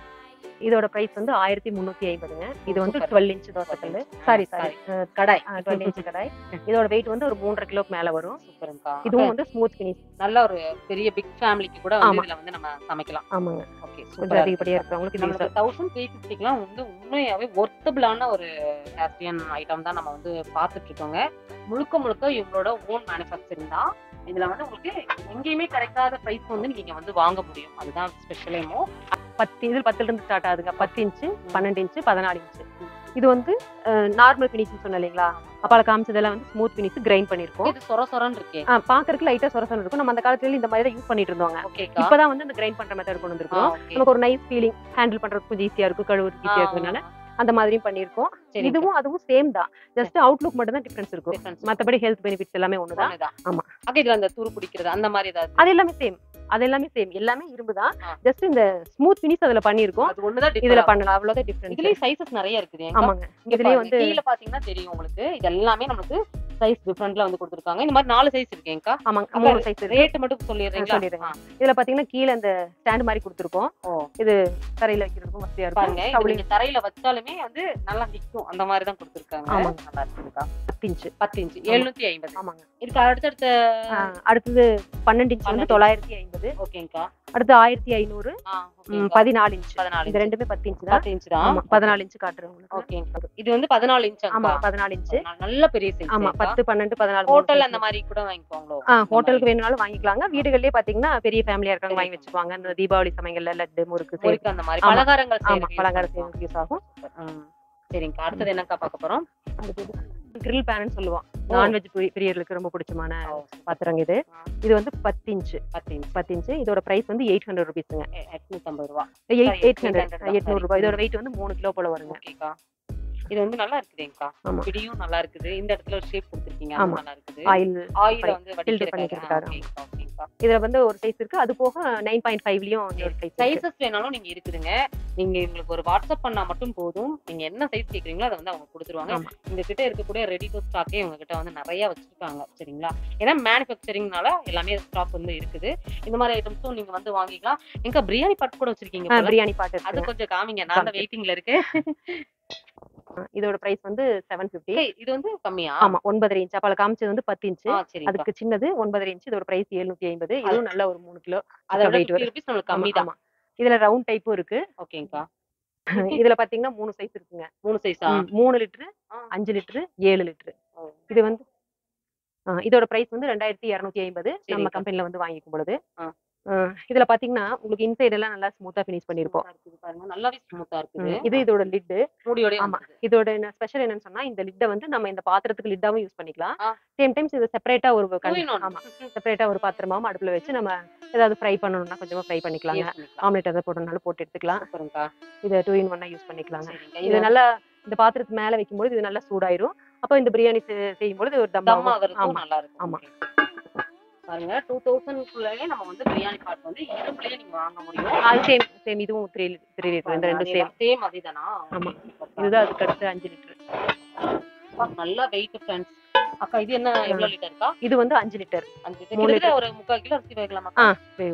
இதோட பிரைஸ் வந்து ஆயிரத்தி முந்நூத்தி ஐம்பதுங்க இது வந்து Super. டுவெல் இன்ச் தோசைக்கல் சாரி சாரி கடாய் டுவெல் இன்ச் கடாய் இதோட வெயிட் வந்து ஒரு மூன்றரை கிலோக்கு மேல வரும் சூப்பருங்கக்கா இதுவும் வந்து ஸ்மூத் ஃபினிஷ் நல்ல ஒரு பெரிய பிக் ஃபேமிலிக்கு கூட வந்து ஆமா. இதுல வந்து நம்ம சமைக்கலாம் ஆமாங்க ஓகே கொஞ்சம் அதிகப்படியா இருக்கிறவங்களுக்கு இது நம்மளுக்கு தௌசண்ட் த்ரீ ஃபிஃப்டிக்குலாம் வந்து உண்மையாவே ஒர்த்தபிளான ஒரு கேஸ்டியன் ஐட்டம் தான் நம்ம வந்து பார்த்துட்டு இருக்கோங்க முழுக்க முழுக்க இவங்களோட ஓன் மேனுஃபேக்சரிங் தான் இதுல வந்து உங்களுக்கு எங்கேயுமே கிடைக்காத பிரைஸ் வந்து நீங்க வந்து வாங்க முடியும் அதுதான் ஸ்பெஷலேமோ பத்து இது பத்துல இருந்து ஸ்டார்ட் ஆகுதுங்க பத்து இன்ச்சு பன்னெண்டு இன்ச்சு பதினாலு இன்ச்சு இது வந்து நார்மல் ஃபினிஷ் சொன்ன இல்லைங்களா அப்பால காமிச்சதெல்லாம் வந்து ஸ்மூத் ஃபினிஷ் கிரைண்ட் பண்ணிருக்கோம் இது சொர சொரன்னு இருக்கே ஆ, பாக்குறதுக்கு லைட்டா சொர சொர இருக்கும் நம்ம அந்த காலத்துல இந்த மாதிரி தான் யூஸ் பண்ணிட்டு இருந்தோங்க ஓகேக்கா இப்பதான் வந்து அந்த கிரைண்ட் பண்ற மெத்தட் கொண்டு வந்திருக்கோம் நமக்கு ஒரு நைஸ் ஃபீலிங் ஹேண்டில் பண்றதுக்கு கொஞ்சம் ஈஸியா இருக்கும் கழுவுறதுக்கு ஈஸியா இருக்கிறதுனால அந்த மாதிரியும் பண்ணிருக்கோம் இதுவும் அதுவும் சேம் தான் ஜஸ்ட் அவுட்லுக் மட்டும் தான் டிஃபரன்ஸ் இருக்கும் மத்தபடி ஹெல்த் பெனிஃபிட்ஸ் எல்லாமே ஒண்ணுதான் ஆமா. அக்கா இதுல அந்த துரு பிடிக்கிறது அந்த மாதிரி ஏதாவது அது எல்லாமே சேம் அது எல்லாமே சேம் எல்லாமே இரும்பு தான் ஆ. ஜஸ்ட் இந்த ஸ்மூத் ஃபினிஷ் அதுல பண்ணிருக்கோம் அது ஒண்ணுதான் இதுல இதுல பண்ணலாம் அவ்வளவுதான் டிஃபரன்ஸ் இதுலயும் சைசஸ் நிறைய இருக்குது ஏன்க்கா? ஆமாங்க இங்க இதுலயே பாருங்க, வந்து கீழ பாத்தீங்கன்னா தெரியும் உங்களுக்கு இது எல்லாமே நமக்கு சைஸ் டிஃபரெண்ட்ல வந்து கொடுத்துருக்காங்க இந்த மாதிரி நாலு சைஸ் இருக்கேங்கக்கா ஆமாங்க அக்கா, மூணு சைஸ் இருக்கு ரேட் மட்டும் சொல்லிடுறீங்களா சொல்லிடுறேங்க. ஆ, இதுல பாத்தீங்கன்னா கீழே இந்த ஸ்டாண்ட் மாதிரி கொடுத்துருக்கோம் ஓ. இது தரையில வைக்கிறதுக்கும் வசதியா பாருங்க இருக்கும் இது கவுளி நீங்க தரையில வச்சாலுமே வந்து நல்லா நிக்கும் அந்த மாதிரி தான் கொடுத்துருக்காங்க ஆமாங்க. நல்லா இருக்குதுக்கா பத்து இன்ச்சு பத்து இன்ச்சு எழுநூத்தி ஐம்பது ஆமாங்க இதுக்கு அடுத்தடுத்த ஆ, அடுத்தது பன்னெண்டு இன்ச் வந்து பன்னெண்டு. தொள்ளாயிரத்தி ஐம்பது ஓகேங்கா அடுத்து ஆயிரத்தி ஐநூறு ஆ, ம், ஓகேங்கா. பதினாலு இன்ச் பதினாலு இது inch. ரெண்டுமே பத்து இன்ச் தான் பத்து இன்ச் தான் ஆமா பதினாலு இன்ச் காட்டுறேன் உங்களுக்கு ஓகேங்கா இது வந்து பதினாலு இன்ச் ஆமா பதினாலு இன்ச் நல்ல பெரிய சைஸ் ஆமா பத்து பன்னெண்டு பதினாலு ஹோட்டல் அந்த மாதிரி கூட வாங்கிக்குவாங்களோ ஆ ஹோட்டலுக்கு வேணும்னாலும் வாங்கிக்கலாங்க வீடுகள்லயே பாத்தீங்கன்னா பெரிய ஃபேமிலியா இருக்காங்க வாங்கி வச்சுக்குவாங்க இந்த தீபாவளி சமயங்கள்ல லட்டு முறுக்கு சேவ் முறுக்கு அந்த மாதிரி ஆமா. பலகாரங்கள் ஆமா செய்யறதுக்கு பலகார use பண்ணுவாங்க. சேவ் யூஸ் ஆகும் ம். சரிங்கக்கா அடுத்தது என்னக்கா பார்க்க போறோம் கிரில் பேன் சொல்லுவோம் ஓ. நான்வெஜ் பிரியர்களுக்கு ரொம்ப பிடிச்சமான பாத்திரங்க இது ஆ. இது வந்து பத்து இன்ச் பத்து இன்ச் பத்து இன்ச் இதோட பிரைஸ் வந்து எயிட் ஹண்ட்ரட் ருபீஸ்ங்க எட்நூத்தி ஐம்பது ரூபா எயிட் எயிட் 800 ஹண்ட்ரட் தான், எட்நூறு சரி. ரூபாய் இதோட வெயிட் வந்து மூணு கிலோ போல வருங்க ஓகேக்கா இது வந்து நல்லா இருக்குதுங்கக்கா ஆமா. பிடியும் நல்லா இருக்குது இந்த இடத்துல ஒரு ஷேப் கொடுத்துருக்கீங்க ஆமா. அது நல்லா இருக்குது ஆயில் ஆயில fry- வந்து filter வடிக்கிறதுக்காக பண்ணிக்கிறதுக்காக. ஓகேக்கா ஓகேக்கா இதுல வந்து ஒரு சைஸ் இருக்கு அது போக நைன் பாயிண்ட் ஃபைவ்லயும் ஒரு சைஸ் சைஸஸ் வேணாலும் நீங்க இருக்குதுங்க நீங்க உங்களுக்கு ஒரு வாட்ஸ்அப் பண்ணா மட்டும் போதும் நீங்க என்ன சைஸ் கேக்குறீங்களோ அதை வந்து அவங்க கொடுத்துருவாங்க ஆமா. உங்க கிட்ட இருக்கக்கூடிய ரெடி டு ஸ்டாக்கே உங்க கிட்ட வந்து நிறைய வச்சிருக்காங்க சரிங்களா ஏன்னா மேனுஃபேக்சரிங்னால எல்லாமே ஸ்டாக் வந்து இருக்குது இந்த மாதிரி ஐட்டம்ஸும் நீங்க வந்து வாங்கிக்கலாம் எங்க பிரியாணி பாட் கூட வச்சிருக்கீங்க போல. பிரியாணி பாட்டு அது இருக்கு கொஞ்சம் காமிங்க நான் தான் வெயிட்டிங்ல இருக்கு இதோட பிரைஸ் வந்து செவன் பிப்டி ஏய், இது வந்து கம்மியா ஆமா ஒன்பதரை இன்ச் அப்ப காமிச்சது வந்து பத்து இன்ச் ஆ சரிங்க அதுக்கு சின்னது ஒன்பதரை இன்ச் இதோட பிரைஸ் எழுநூத்தி ஐம்பது இதுவும் நல்ல ஒரு மூணு கிலோ அதை விட weight 50 rupees நம்மளுக்கு கம்மி தான் ஆமா இதுல ரவுண்ட் டைப்பும் இருக்கு ஓகேங்கக்கா இதுல பாத்தீங்கன்னா மூணு சைஸ் இருக்குங்க மூணு சைஸா ம், மூணு லிட்டரு ஆ. அஞ்சு லிட்டரு ஏழு லிட்டரு ஓ. இது வந்து ஆ, இதோட பிரைஸ் வந்து ரெண்டாயிரத்தி இருநூத்தி ஐம்பது நம்ம சரிங்கக்கா. கம்பெனில வந்து வாங்கிக்கும் பொழுது ஆ. ஆ, இதுல பாத்தீங்கன்னா உங்களுக்கு இன்சைட் எல்லாம் நல்லா ஸ்மூத்தா ஃபினிஷ் பண்ணிருப்போம் Smooth ஆ இருக்குது பாருங்க நல்லாவே ஸ்மூத்தா இருக்குது ம், இது இதோட லிட்டு மூடியோட ஆமா. இதோட ஸ்பெஷல் என்னன்னு சொன்னா இந்த லிட்டை வந்து நம்ம இந்த பாத்திரத்துக்கு லிட்டாவும் யூஸ் பண்ணிக்கலாம் ஆ. சேம் டைம்ஸ் இது செப்பரேட்டா ஒரு con- ஆமா செப்பரேட்டா ஒரு பாத்திரமாவும் அடுப்புல வச்சு நம்ம ஏதாவது ஃப்ரை பண்ணணும்னா கொஞ்சமா ஃப்ரை பண்ணிக்கலாங்க ஆம்லெட் எதாவது போடணும்னாலும் போட்டு எடுத்துக்கலாம் சூப்பருங்கக்கா இதை டூ இன் ஒன்னா யூஸ் பண்ணிக்கலாங்க சரிங்க இது இது நல்லா இந்த பாத்திரத்துக்கு மேல வைக்கும்போது இது நல்லா சூடாயிரும் அப்போ இந்த பிரியாணி செ- செய்யும்போது இது ஒரு தம் தம் ஆகுறதுக்கும் ஆமா நல்லா இருக்கும் ஆமா. பாருங்க டூ தௌசண்ட்குள்ளேயே நம்ம வந்து பிரியாணி பாட் வந்து இருப்புலயே நீங்க வாங்க முடியும் அது சேம் சேம் இதுவும் த்ரீ த்ரீ லிட்டர் இந்த ரெண்டும் சேம் சேம் அதேதானா ஆமா. இதுதான் அதுக்கு அடுத்து அஞ்சு லிட்டர் அப்பா, நல்லா வெயிட் ஃப்ரெண்ட்ஸ் அக்கா இது என்ன எவ்வளவு லிட்டர்க்கா இது வந்து அஞ்சு லிட்டர் அஞ்சு liter. மூணு கிட்டத்தட்ட ஒரு முக்கால் கிலோ அரிசி வைக்கலாமா ஆ.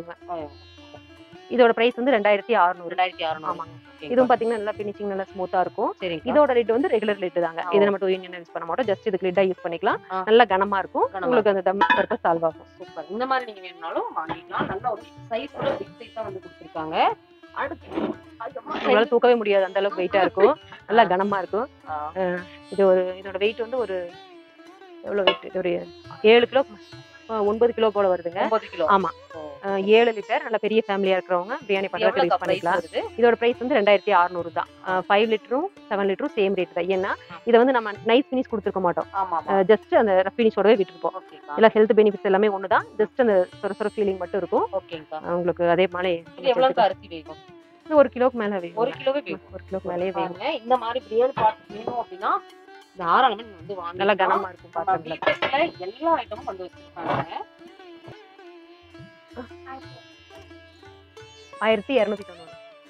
இதோட பிரைஸ் வந்து ரெண்டாயிரத்தி அறுநூறு ரெண்டாயிரத்தி அறுநூறு ஆமாங்க இதுவும் பாத்தீங்கன்னா நல்லா ஃபினிஷிங் நல்லா ஸ்மூத்தா இருக்கும் சரிங்க இதோட ரேட் வந்து ரெகுலர் ரேட் தாங்க ஆ, இது நம்ம டூ யூனியன் யூஸ் பண்ண மாட்டோம் ஜஸ்ட் இதுக்கு லிட்டா யூஸ் பண்ணிக்கலாம் ஆ. நல்லா கனமா இருக்கும் கனமா உங்களுக்கு அந்த தம் பர்பஸ் சால்வ் ஆகும் சூப்பர் இந்த மாதிரி நீங்க வேணும்னாலும் வாங்கிக்கலாம் நல்ல ஒரு சைஸோட பிக் சைஸா வந்து கொடுத்துருக்காங்க அடுத்து அதுக்கப்புறம் உங்களால தூக்கவே முடியாது அந்த அளவுக்கு வெயிட்டா இருக்கும் நல்லா கனமா இருக்கும் ஆ, இது ஒரு இதோட வெயிட் வந்து ஒரு எவ்வளவு வெயிட் ஒரு ஏழு கிலோ ஒன்பது கிலோ போல வருதுங்க ஒன்பது கிலோ ஆமா. ஓ, அஹ், ஏழு லிட்டர் நல்ல பெரிய ஃபேமிலியா இருக்கிறவங்க பிரியாணி பண்றதுக்கு எவ்வளவு யூஸ் பிரைஸ் பண்ணிக்கலாம் வருது இதோட பிரைஸ் வந்து ரெண்டாயிரத்தி அறுநூறு தான் ஃபைவ் லிட்டரும் செவன் லிட்டரும் சேம் ரேட் தான் ஏன்னா இதை வந்து நம்ம நைஸ் ஃபினிஷ் கொடுத்துருக்க மாட்டோம் ஆமா ஆமா ஜஸ்ட் அந்த ரஃப் ஃபினிஷோடவே விட்டுருப்போம் ஓகேக்கா இல்லை ஹெல்த் பெனிஃபிட்ஸ் எல்லாமே ஒன்று தான் ஜஸ்ட் அந்த சொர சொர ஃபீலிங் மட்டும் இருக்கும் ஓகேங்கா அஹ், உங்களுக்கு அதே மாதிரி இது எவ்வளவு அரிசி வேகும் இது ஒரு கிலோக்கு மேல வேகும் ஒரு கிலோவே வேகும் ஒரு கிலோக்கு மேலே வேகும் பாருங்க இந்த மாதிரி பிரியாணி பாட் வேணும் அப்படின்னா தாராளமா நீங்க வந்து வாங்கி நல்லா கனமா இருக்கும் நம்ம பாத்திரத்துல வீட்டுல எல்லா ஐட்டமும் வந்து வச்சிருக்காங்க ஆயிரத்தி இரநூத்தி தொண்ணூறு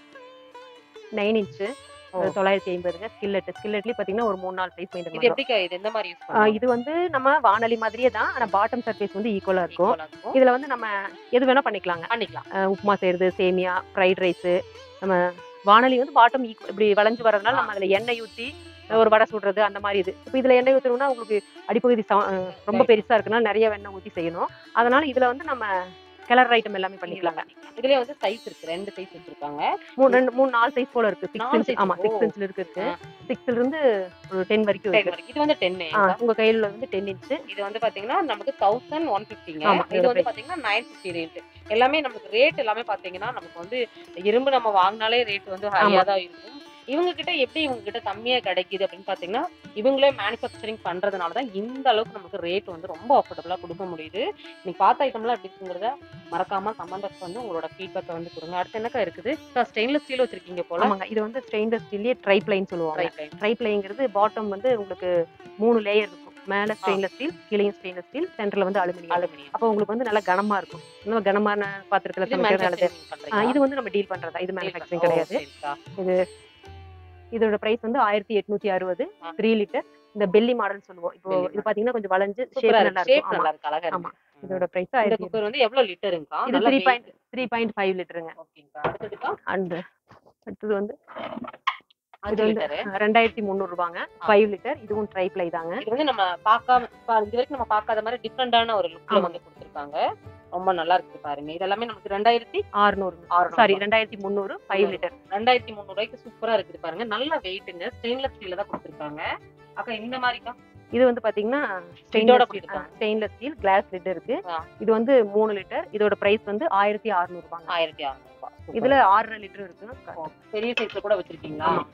நைன் இன்ச்சு ஓ. தொள்ளாயிரத்தி ஐம்பதுங்க ஸ்கில்லெட் ஸ்கில்லெட்லயும் பாத்தீங்கன்னா ஒரு மூணு நாலு சைஸ் இது மெயின்டைன் எப்படிக்கா இது எந்த மாதிரி யூஸ் ஆஹ் பண்ணுவோம் இது வந்து நம்ம வானொலி மாதிரியே தான் ஆனா பாட்டம் சர்ஃபேஸ் வந்து ஈக்குவலா இருக்கும் Equal ஆ இருக்கும். இதுல வந்து நம்ம எது வேணா பண்ணிக்கலாங்க பண்ணிக்கலாம் ஆஹ் உப்புமா செய்யறது சேமியா ஃப்ரைட் ரைஸ் நம்ம வானொலி வந்து பாட்டம் இப்படி வளைஞ்சு வரதுனால நம்ம அதுல எண்ணெய் ஊத்தி ஒரு வடை சுடுறது அந்த மாதிரி இது இப்போ இதுல எண்ணெய் ஊத்தணும்னா உங்களுக்கு அடிப்பகுதி சா- ஆஹ் ரொம்ப பெருசா இருக்குன்னா நிறைய எண்ணெய் ஊத்தி செய்யணும் அதனால இதுல வந்து நம்ம கிளர் ஐட்டம் எல்லாமே பண்ணிக்கலாங்க இதுலயே வந்து சைஸ் இருக்கு ரெண்டு சைஸ் வச்சிருக்காங்க மூணு ரெண்டு மூணு நாலு சைஸ் போல இருக்கு சிக்ஸ் நாலு இன்ச் size, ஆமா ஓ. சிக்ஸ் இன்ச்ல இருக்கு இருக்கு ஆ. சிக்ஸ்ல இருந்து ஒரு டென் வரைக்கும் 10 இருக்கு வரைக்கும். இது வந்து டென்னு ஆ, உங்க கையில உள்ள வந்து டென் இன்ச் இது வந்து பாத்தீங்கன்னா நமக்கு தௌசண்ட் ஒன் பிப்டிங்க ஆமா, இது இதோட வந்து பாத்தீங்கன்னா நைன் பிப்டி ரேட் எல்லாமே நமக்கு ரேட் எல்லாமே பாத்தீங்கன்னா நமக்கு வந்து இரும்பு நம்ம வாங்கினாலே ரேட் வந்து ஹையா தான் இருக்கும் இவங்க கிட்ட எப்படி இவங்க கிட்ட கம்மியா கிடைக்குது அப்படின்னு பாத்தீங்கன்னா இவங்களே மேனுஃபேக்சரிங் பண்றதுனால தான் இந்த அளவுக்கு நமக்கு ரேட் வந்து ரொம்ப அஃபோர்டபுளா கொடுக்க முடியுது நீங்க பார்த்த ஐட்டம்லாம் எப்படி இருக்குங்கிறத மறக்காம கமெண்ட்ஸ் வந்து உங்களோட ஃபீட்பேக்கை வந்து கொடுங்க அடுத்து என்னக்கா இருக்குது ஸ்டெயின்லெஸ் ஸ்டீல் வச்சிருக்கீங்க போல ஆமாங்க இது வந்து ஸ்டெயின்லெஸ் ஸ்டீல்லே ட்ரை பிளைன் சொல்லுவாங்க Right, right. ட்ரை பிளைங்கிறது பாட்டம் வந்து உங்களுக்கு மூணு லேயர் இருக்கும் மேல ஸ்டெயின்லெஸ் ஸ்டீல் கீழேயும் ஸ்டெயின்லெஸ் ஸ்டீல் சென்டர்ல வந்து அலுமினியம் அலுமினியம் அப்போ உங்களுக்கு வந்து நல்லா கனமா இருக்கும் இன்னும் கனமான பாத்திரத்துல இது சமைக்கிறது நல்லது manufacturing ஆ, பண்றீங்களா? இது வந்து நம்ம டீல் பண்றதா இது மேனுஃபேக்சரிங் ஓ, கிடையாது சரிக்கா. இதோட பிரைஸ் வந்து ஆயிரத்தி எட்நூத்தி அறுபது ஆ. த்ரீ லிட்டர் இந்த பெல்லி மாடல் சொல்லுவோம் இப்போ Belly இது பாத்தீங்கன்னா கொஞ்சம் வளைஞ்சு சூப்பரா ஷேப் நல்லா இருக்கு. shape இருக்கும் நல்லா ஆமா. இருக்கு, அழகா ஆமா. இருக்கு. இதோட பிரைஸ் இந்த ஆயிரத்தி குக்கர் வந்து எவ்வளவு லிட்டருங்கக்கா இது நல்ல three weight. Point three point five லிட்டருங்க ஓகேங்கா. அடுத்ததுக்கா? அண்ட் அடுத்தது வந்து இது அஞ்சு வந்து லிட்டரு. ரெண்டாயிரத்தி முந்நூறு ரூபாங்க ஃபைவ் லிட்டர் இதுவும் ட்ரை பிளை தாங்க இது வந்து நம்ம பார்க்காம பா- இது வரைக்கும் நம்ம பார்க்காத மாதிரி டிஃப்ரெண்டான ஒரு லுக்ல ஆமா. வந்து கொடுத்துருக்காங்க ரொம்ப நல்லா இருக்கு பாருங்க இது எல்லாமே நமக்கு ரெண்டாயிரத்தி ஆறுநூறு ஆறுநூறு சாரி ரெண்டாயிரத்தி முந்நூறு ஃபைவ் லிட்டர் ரெண்டாயிரத்தி முந்நூறு ரூபாய்க்கு சூப்பரா இருக்குது பாருங்க நல்ல வெயிட்டுங்க ஸ்டெயின்லெஸ் ஸ்டீல்ல தான் கொடுத்துருக்காங்க அக்கா இந்த மாதிரிக்கா இது வந்து பாத்தீங்கன்னா இதோட ஸ்டெயின்லெஸ் கொடுத்துருக்காங்க. ஸ்டெயின்லெஸ் ஸ்டீல் கிளாஸ் லிட் இருக்கு ஆ. இது வந்து மூணு லிட்டர் இதோட பிரைஸ் வந்து ஆயிரத்தி அறுநூறு ரூபாங்க ஆயிரத்தி அறுநூறு ரூபாய் Super. இதுல ஆறரை லிட்டர் இருக்கு ஓ, பெரிய சைஸ்ல கூட வச்சிருக்கீங்களா ஆமா.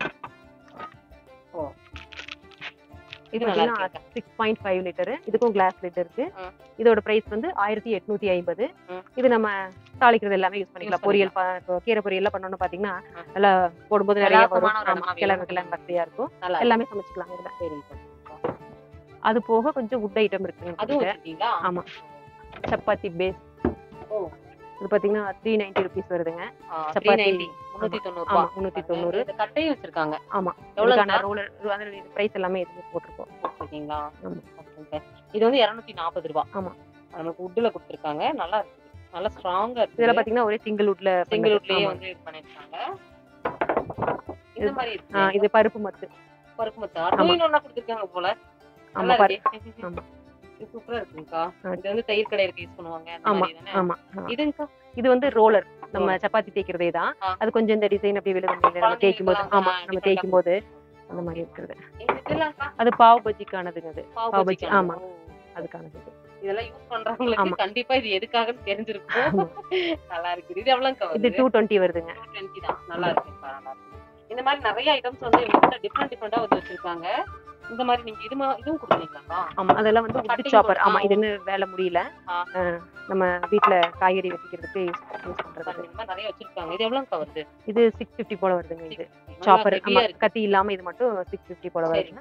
ஓ இது நல்லா இருக்கு சிக்ஸ் பாயிண்ட் ஃபைவ் லிட்டர் இதுக்கும் கிளாஸ் லிட் இருக்கு ம். இதோட பிரைஸ் வந்து ஆயிரத்தி எட்நூத்தி ஐம்பது ம். இது நம்ம தாளிக்கிறது எல்லாமே யூஸ் பண்ணிக்கலாம் Use பொரியல் ப- இப்போ கீரை பொரியல் பண்ணணும் பாத்தீங்கன்னா ம். நல்லா போடும்போது நிறைய பிரகாசமான ஒரு வரும் இடமா ஆமா, கிழங்கு வேணும். கிழங்கு வசதியா இருக்கும் நல்லா இருக்கு. எல்லாமே சமைச்சுக்கலாம் இதுல சரி சரி. அது போக கொஞ்சம் உட் ஐட்டம் இருக்குங்க அதுவும் இதுல. வச்சிருக்கீங்களா ஆமா. சப்பாத்தி பேஸ் ஓ. இது பாத்தீங்கன்னா த்ரீ நைன்டி ருபீஸ் வருதுங்க ஆ, சப்பாத்தி. 390, முன்னூத்தி தொண்ணூறு ஆமா ரூபாய். முன்னூத்தி தொண்ணூறு இந்த கட்டையும் வச்சிருக்காங்க ஆமா எவ்வளவு இதுக்கான ரோலர் அதோட பிரைஸ் எல்லாமே இதுல போட்டிருக்கோம் வச்சிருக்கீங்களா ஆமா. ஓகேங்க. இது வந்து இருநூத்தி நாற்பது ரூபாய் ஆமா. நமக்கு உட்ல கொடுத்துருக்காங்க நல்லா இருக்கு நல்லா ஸ்ட்ராங்கா இதுல இருக்கு பாத்தீங்கன்னா ஒரே சிங்கிள் உட்ல சிங்கிள் உட்லயே வந்து இது பண்ணிருக்காங்க இந்த மாதிரி இருக்கு இது பருப்பு மத்து பருப்பு மத்த அதுவும் ஒண்ணா கொடுத்துருக்காங்க போல ஆமா நல்லா பரு- இருக்கே ஆமா. இது சூப்பரா இருக்குங்கக்கா ஆ. இது வந்து தயிர் கடையில யூஸ் பண்ணுவாங்க அந்த ஆமா மாதிரி தானே ஆமா ஆமா. இதுங்கக்கா இது வந்து ரோலர் நம்ம சப்பாத்தி தேய்க்கிறதே தான் ஆ. அது கொஞ்சம் இந்த டிசைன் அப்படியே விழுது நம்ம குழந்தைங்களுக்கு தேய்க்கும் போது எல்லாம் ஆமா ஆ, நம்ம different தேய்க்கும் போது அந்த மாதிரி இருக்கிறது இந்த இதெல்லாம்க்கா அது பாவ் பஜ்ஜிக்கானதுங்க அது பாவ் பாவ் பஜ்ஜி பஜ்ஜி, ஆமா. ஓ. அதுக்கானது இது. இதெல்லாம் யூஸ் பண்றவங்களுக்கு ஆமா. கண்டிப்பா இது எதுக்காகன்னு தெரிஞ்சிருக்கும் ஆமா. நல்லா இருக்குது இது எவ்வளவுக்கா இது வருது டூ டுவெண்ட்டி வருதுங்க 220 தான் நல்லா இருக்குப்பா நல்லா இருக்கு இந்த மாதிரி நிறைய ஐட்டம்ஸ் வந்து இவங்க டிஃப்ரெண்ட் டிஃப்ரெண்டா வந்து வச்சிருக்காங்க இந்த மாதிரி நீங்க இது மா- இதுவும் கொடுக்குறீங்களாக்கா ஆமா அதெல்லாம் வந்து wood Cutting chopper board, ஆமா ஆ. இது இன்னும் வேலை முடியல ஆ. ஆ, நம்ம வீட்ல காய்கறி வெட்டிக்கிறதுக்கு யூஸ் யூஸ் பண்றது பாருங்க, இந்த மாதிரி நிறைய வச்சிருக்காங்க இது எவ்வளவுக்கா வருது இது சிக்ஸ் ஃபிஃப்டி போல வருதுங்க இது நல்லா சாப்பர் heavy-ஆ ஆமா இருக்கு கத்தி இல்லாம இது மட்டும் சிக்ஸ் ஃபிஃப்டி போல வருதுங்க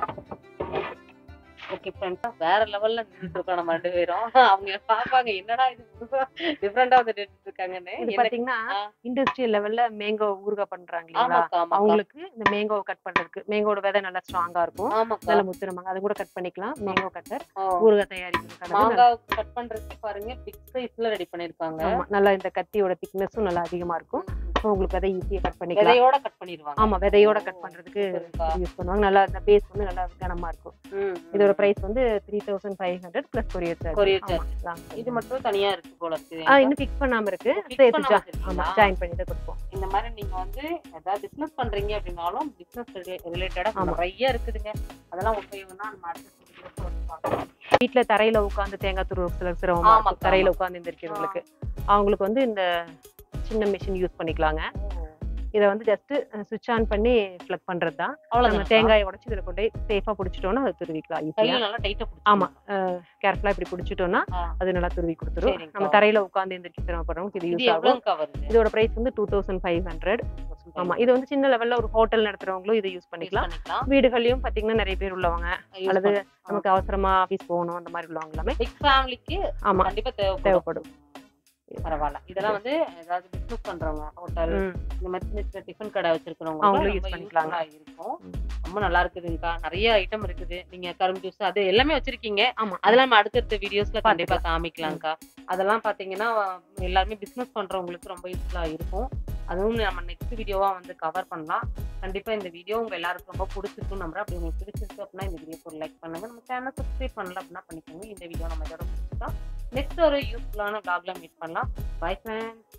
ஓகே ஃப்ரெண்ட்ஸ் வேற லெவல்ல நின்றுட்டு இருக்கோம் நம்ம ரெண்டு பேரும் அவங்க பாப்பாங்க என்னடா இது புதுசா டிஃப்ரெண்டா வந்து நின்றுட்டு இருக்காங்கன்னு இது எனக்கு- பாத்தீங்கன்னா ஆ. இண்டஸ்ட்ரியல் லெவல்ல மேங்கோ ஊறுகாய் பண்றாங்க இல்லைங்களா ஆமாக்கா ஆமாக்கா அவங்களுக்கு இந்த மேங்கோ கட் பண்றதுக்கு மேங்கோட விதை நல்லா ஸ்ட்ராங்கா இருக்கும் ஆமாக்கா நல்ல முத்துறமாங்க அதை கூட கட் பண்ணிக்கலாம் மேங்கோ கட்டர் ஓ. ஊறுகாய் தயாரிக்கிறதுக்கான மாங்காவுக்கு கட் பண்றதுக்கு பாருங்க பிக் சைஸ்ல ரெடி பண்ணிருக்காங்க ஆமா நல்லா இந்த கத்தியோட திக்னஸும் நல்லா அதிகமா இருக்கும் So உங்களுக்கு அதை ஈஸியா கட் பண்ணிக்கலாம் விதையோட கட் பண்ணிடுவாங்க ஆமா விதையோட கட் பண்றதுக்கு சரிக்கா. யூஸ் பண்ணுவாங்க நல்லா இந்த பேஸ் வந்து நல்லா கனமா இருக்கும் ம், இதோட பிரைஸ் வந்து three thousand five hundred plus courier charge Courier charge. இது மட்டும் தனியா இருக்கு போல இருக்கு ஆ இன்னும் ஃபிக்ஸ் பண்ணாம இருக்கு Fix சேர்த்து பண்ணாம ஜா- வச்சிருக்கீங்களா? ஆமா ஜாயின் பண்ணி தான் கொடுப்போம் இந்த மாதிரி நீங்க வந்து ஏதாவது பிசினஸ் பண்றீங்க அப்படின்னாலும் பிசினஸ் ரிலேட்டடா ஆமா. நிறைய இருக்குதுங்க அதெல்லாம் உபயோகம்னா நம்ம அடுத்த வீடியோஸ்ல வந்து பார்க்கலாம். வீட்ல தரையில உட்கார்ந்து தேங்காய் துருவ சிலர் சிரமமா ஆமாக்கா, இருக்கும் தரையில உட்கார்ந்து எந்திரிக்கிறவங்களுக்கு அவங்களுக்கு வந்து இந்த சின்ன மிஷின் யூஸ் பண்ணிக்கலாங்க இதை வந்து ஜஸ்ட் சுவிட்ச் ஆன் பண்ணி ஃபிளக் பண்றது தான் நம்ம அவ்வளவுதான் தேங்காயை உடைச்சு இதில் கொண்டு போய் சேஃபா பிடிச்சிட்டோம்னா அது துருவிக்கலாம் ஈஸியா கையில நல்லா டைட்டா ஆமா கேர்ஃபுல்லா இப்படி பிடிச்சிட்டோம்னா ஆ. அது நல்லா துருவி கொடுத்துரும் சரிங்கக்கா. நம்ம தரையில உட்காந்து எந்திரிச்சு சிரமப்படுறவங்க இது இது யூஸ் ஆகும் எவ்வளவுக்கா வருது இதோட பிரைஸ் வந்து டூ தௌசண்ட் ஃபைவ் ஹண்ட்ரட் ஆமா இது வந்து சின்ன லெவல்ல ஒரு ஹோட்டல் நடத்துறவங்களும் இதை யூஸ் யூஸ் பண்ணிக்கலாம் பண்ணிக்கலாம் வீடுகள்லயும் பாத்தீங்கன்னா நிறைய பேர் உள்ளவங்க யூஸ் அல்லது பண்ணலாம். நமக்கு அவசரமா ஆபீஸ் போகணும் அந்த மாதிரி உள்ளவங்க எல்லாமே பிக் ஃபேமிலிக்கு ஆமா கண்டிப்பா தேவைப்படும் தேவைப்படும் பரவாயில்ல இதெல்லாம் வந்து ஏதாவது பிசினஸ் பண்றவங்க ஹோட்டல் ம். இந்த மாதிரி சின்ன சின்ன டிஃபன் கடை வச்சிருக்கிறவங்க அவங்களும் use பண்ணிக்கலாங்க. இருக்கும் ம். ரொம்ப நல்லா இருக்குதுங்கக்கா நிறைய ஐட்டம் இருக்குது நீங்க கரும்பு ஜூஸ் அது எல்லாமே வச்சிருக்கீங்க ஆமா அதெல்லாம் நம்ம அடுத்தடுத்த வீடியோஸ்ல கண்டிப்பா காமிக்கலாம்க்கா அதெல்லாம் பாத்தீங்கன்னா எல்லாருமே பிசினஸ் பண்றவங்களுக்கு ரொம்ப யூஸ்ஃபுல்லா இருக்கும் அதுவும் நம்ம நெக்ஸ்ட் வீடியோவா வந்து கவர் பண்ணலாம் கண்டிப்பா இந்த வீடியோ உங்க எல்லாருக்கும் ரொம்ப பிடிச்சிருக்கும் நம்புறேன் அப்படி உங்களுக்கு பிடிச்சிருக்கு அப்படின்னா இந்த வீடியோ ஒரு லைக் பண்ணுங்க நம்ம சேனல் சப்ஸ்கிரைப் பண்ணல அப்படின்னா பண்ணிக்கோங்க இந்த வீடியோ நம்ம இதோட பிடிச்சிருக்கோம் நெக்ஸ்ட் ஒரு யூஸ்ஃபுல்லான vlogல மீட் பண்ணலாம் பை ஃப்ரெண்ட்ஸ்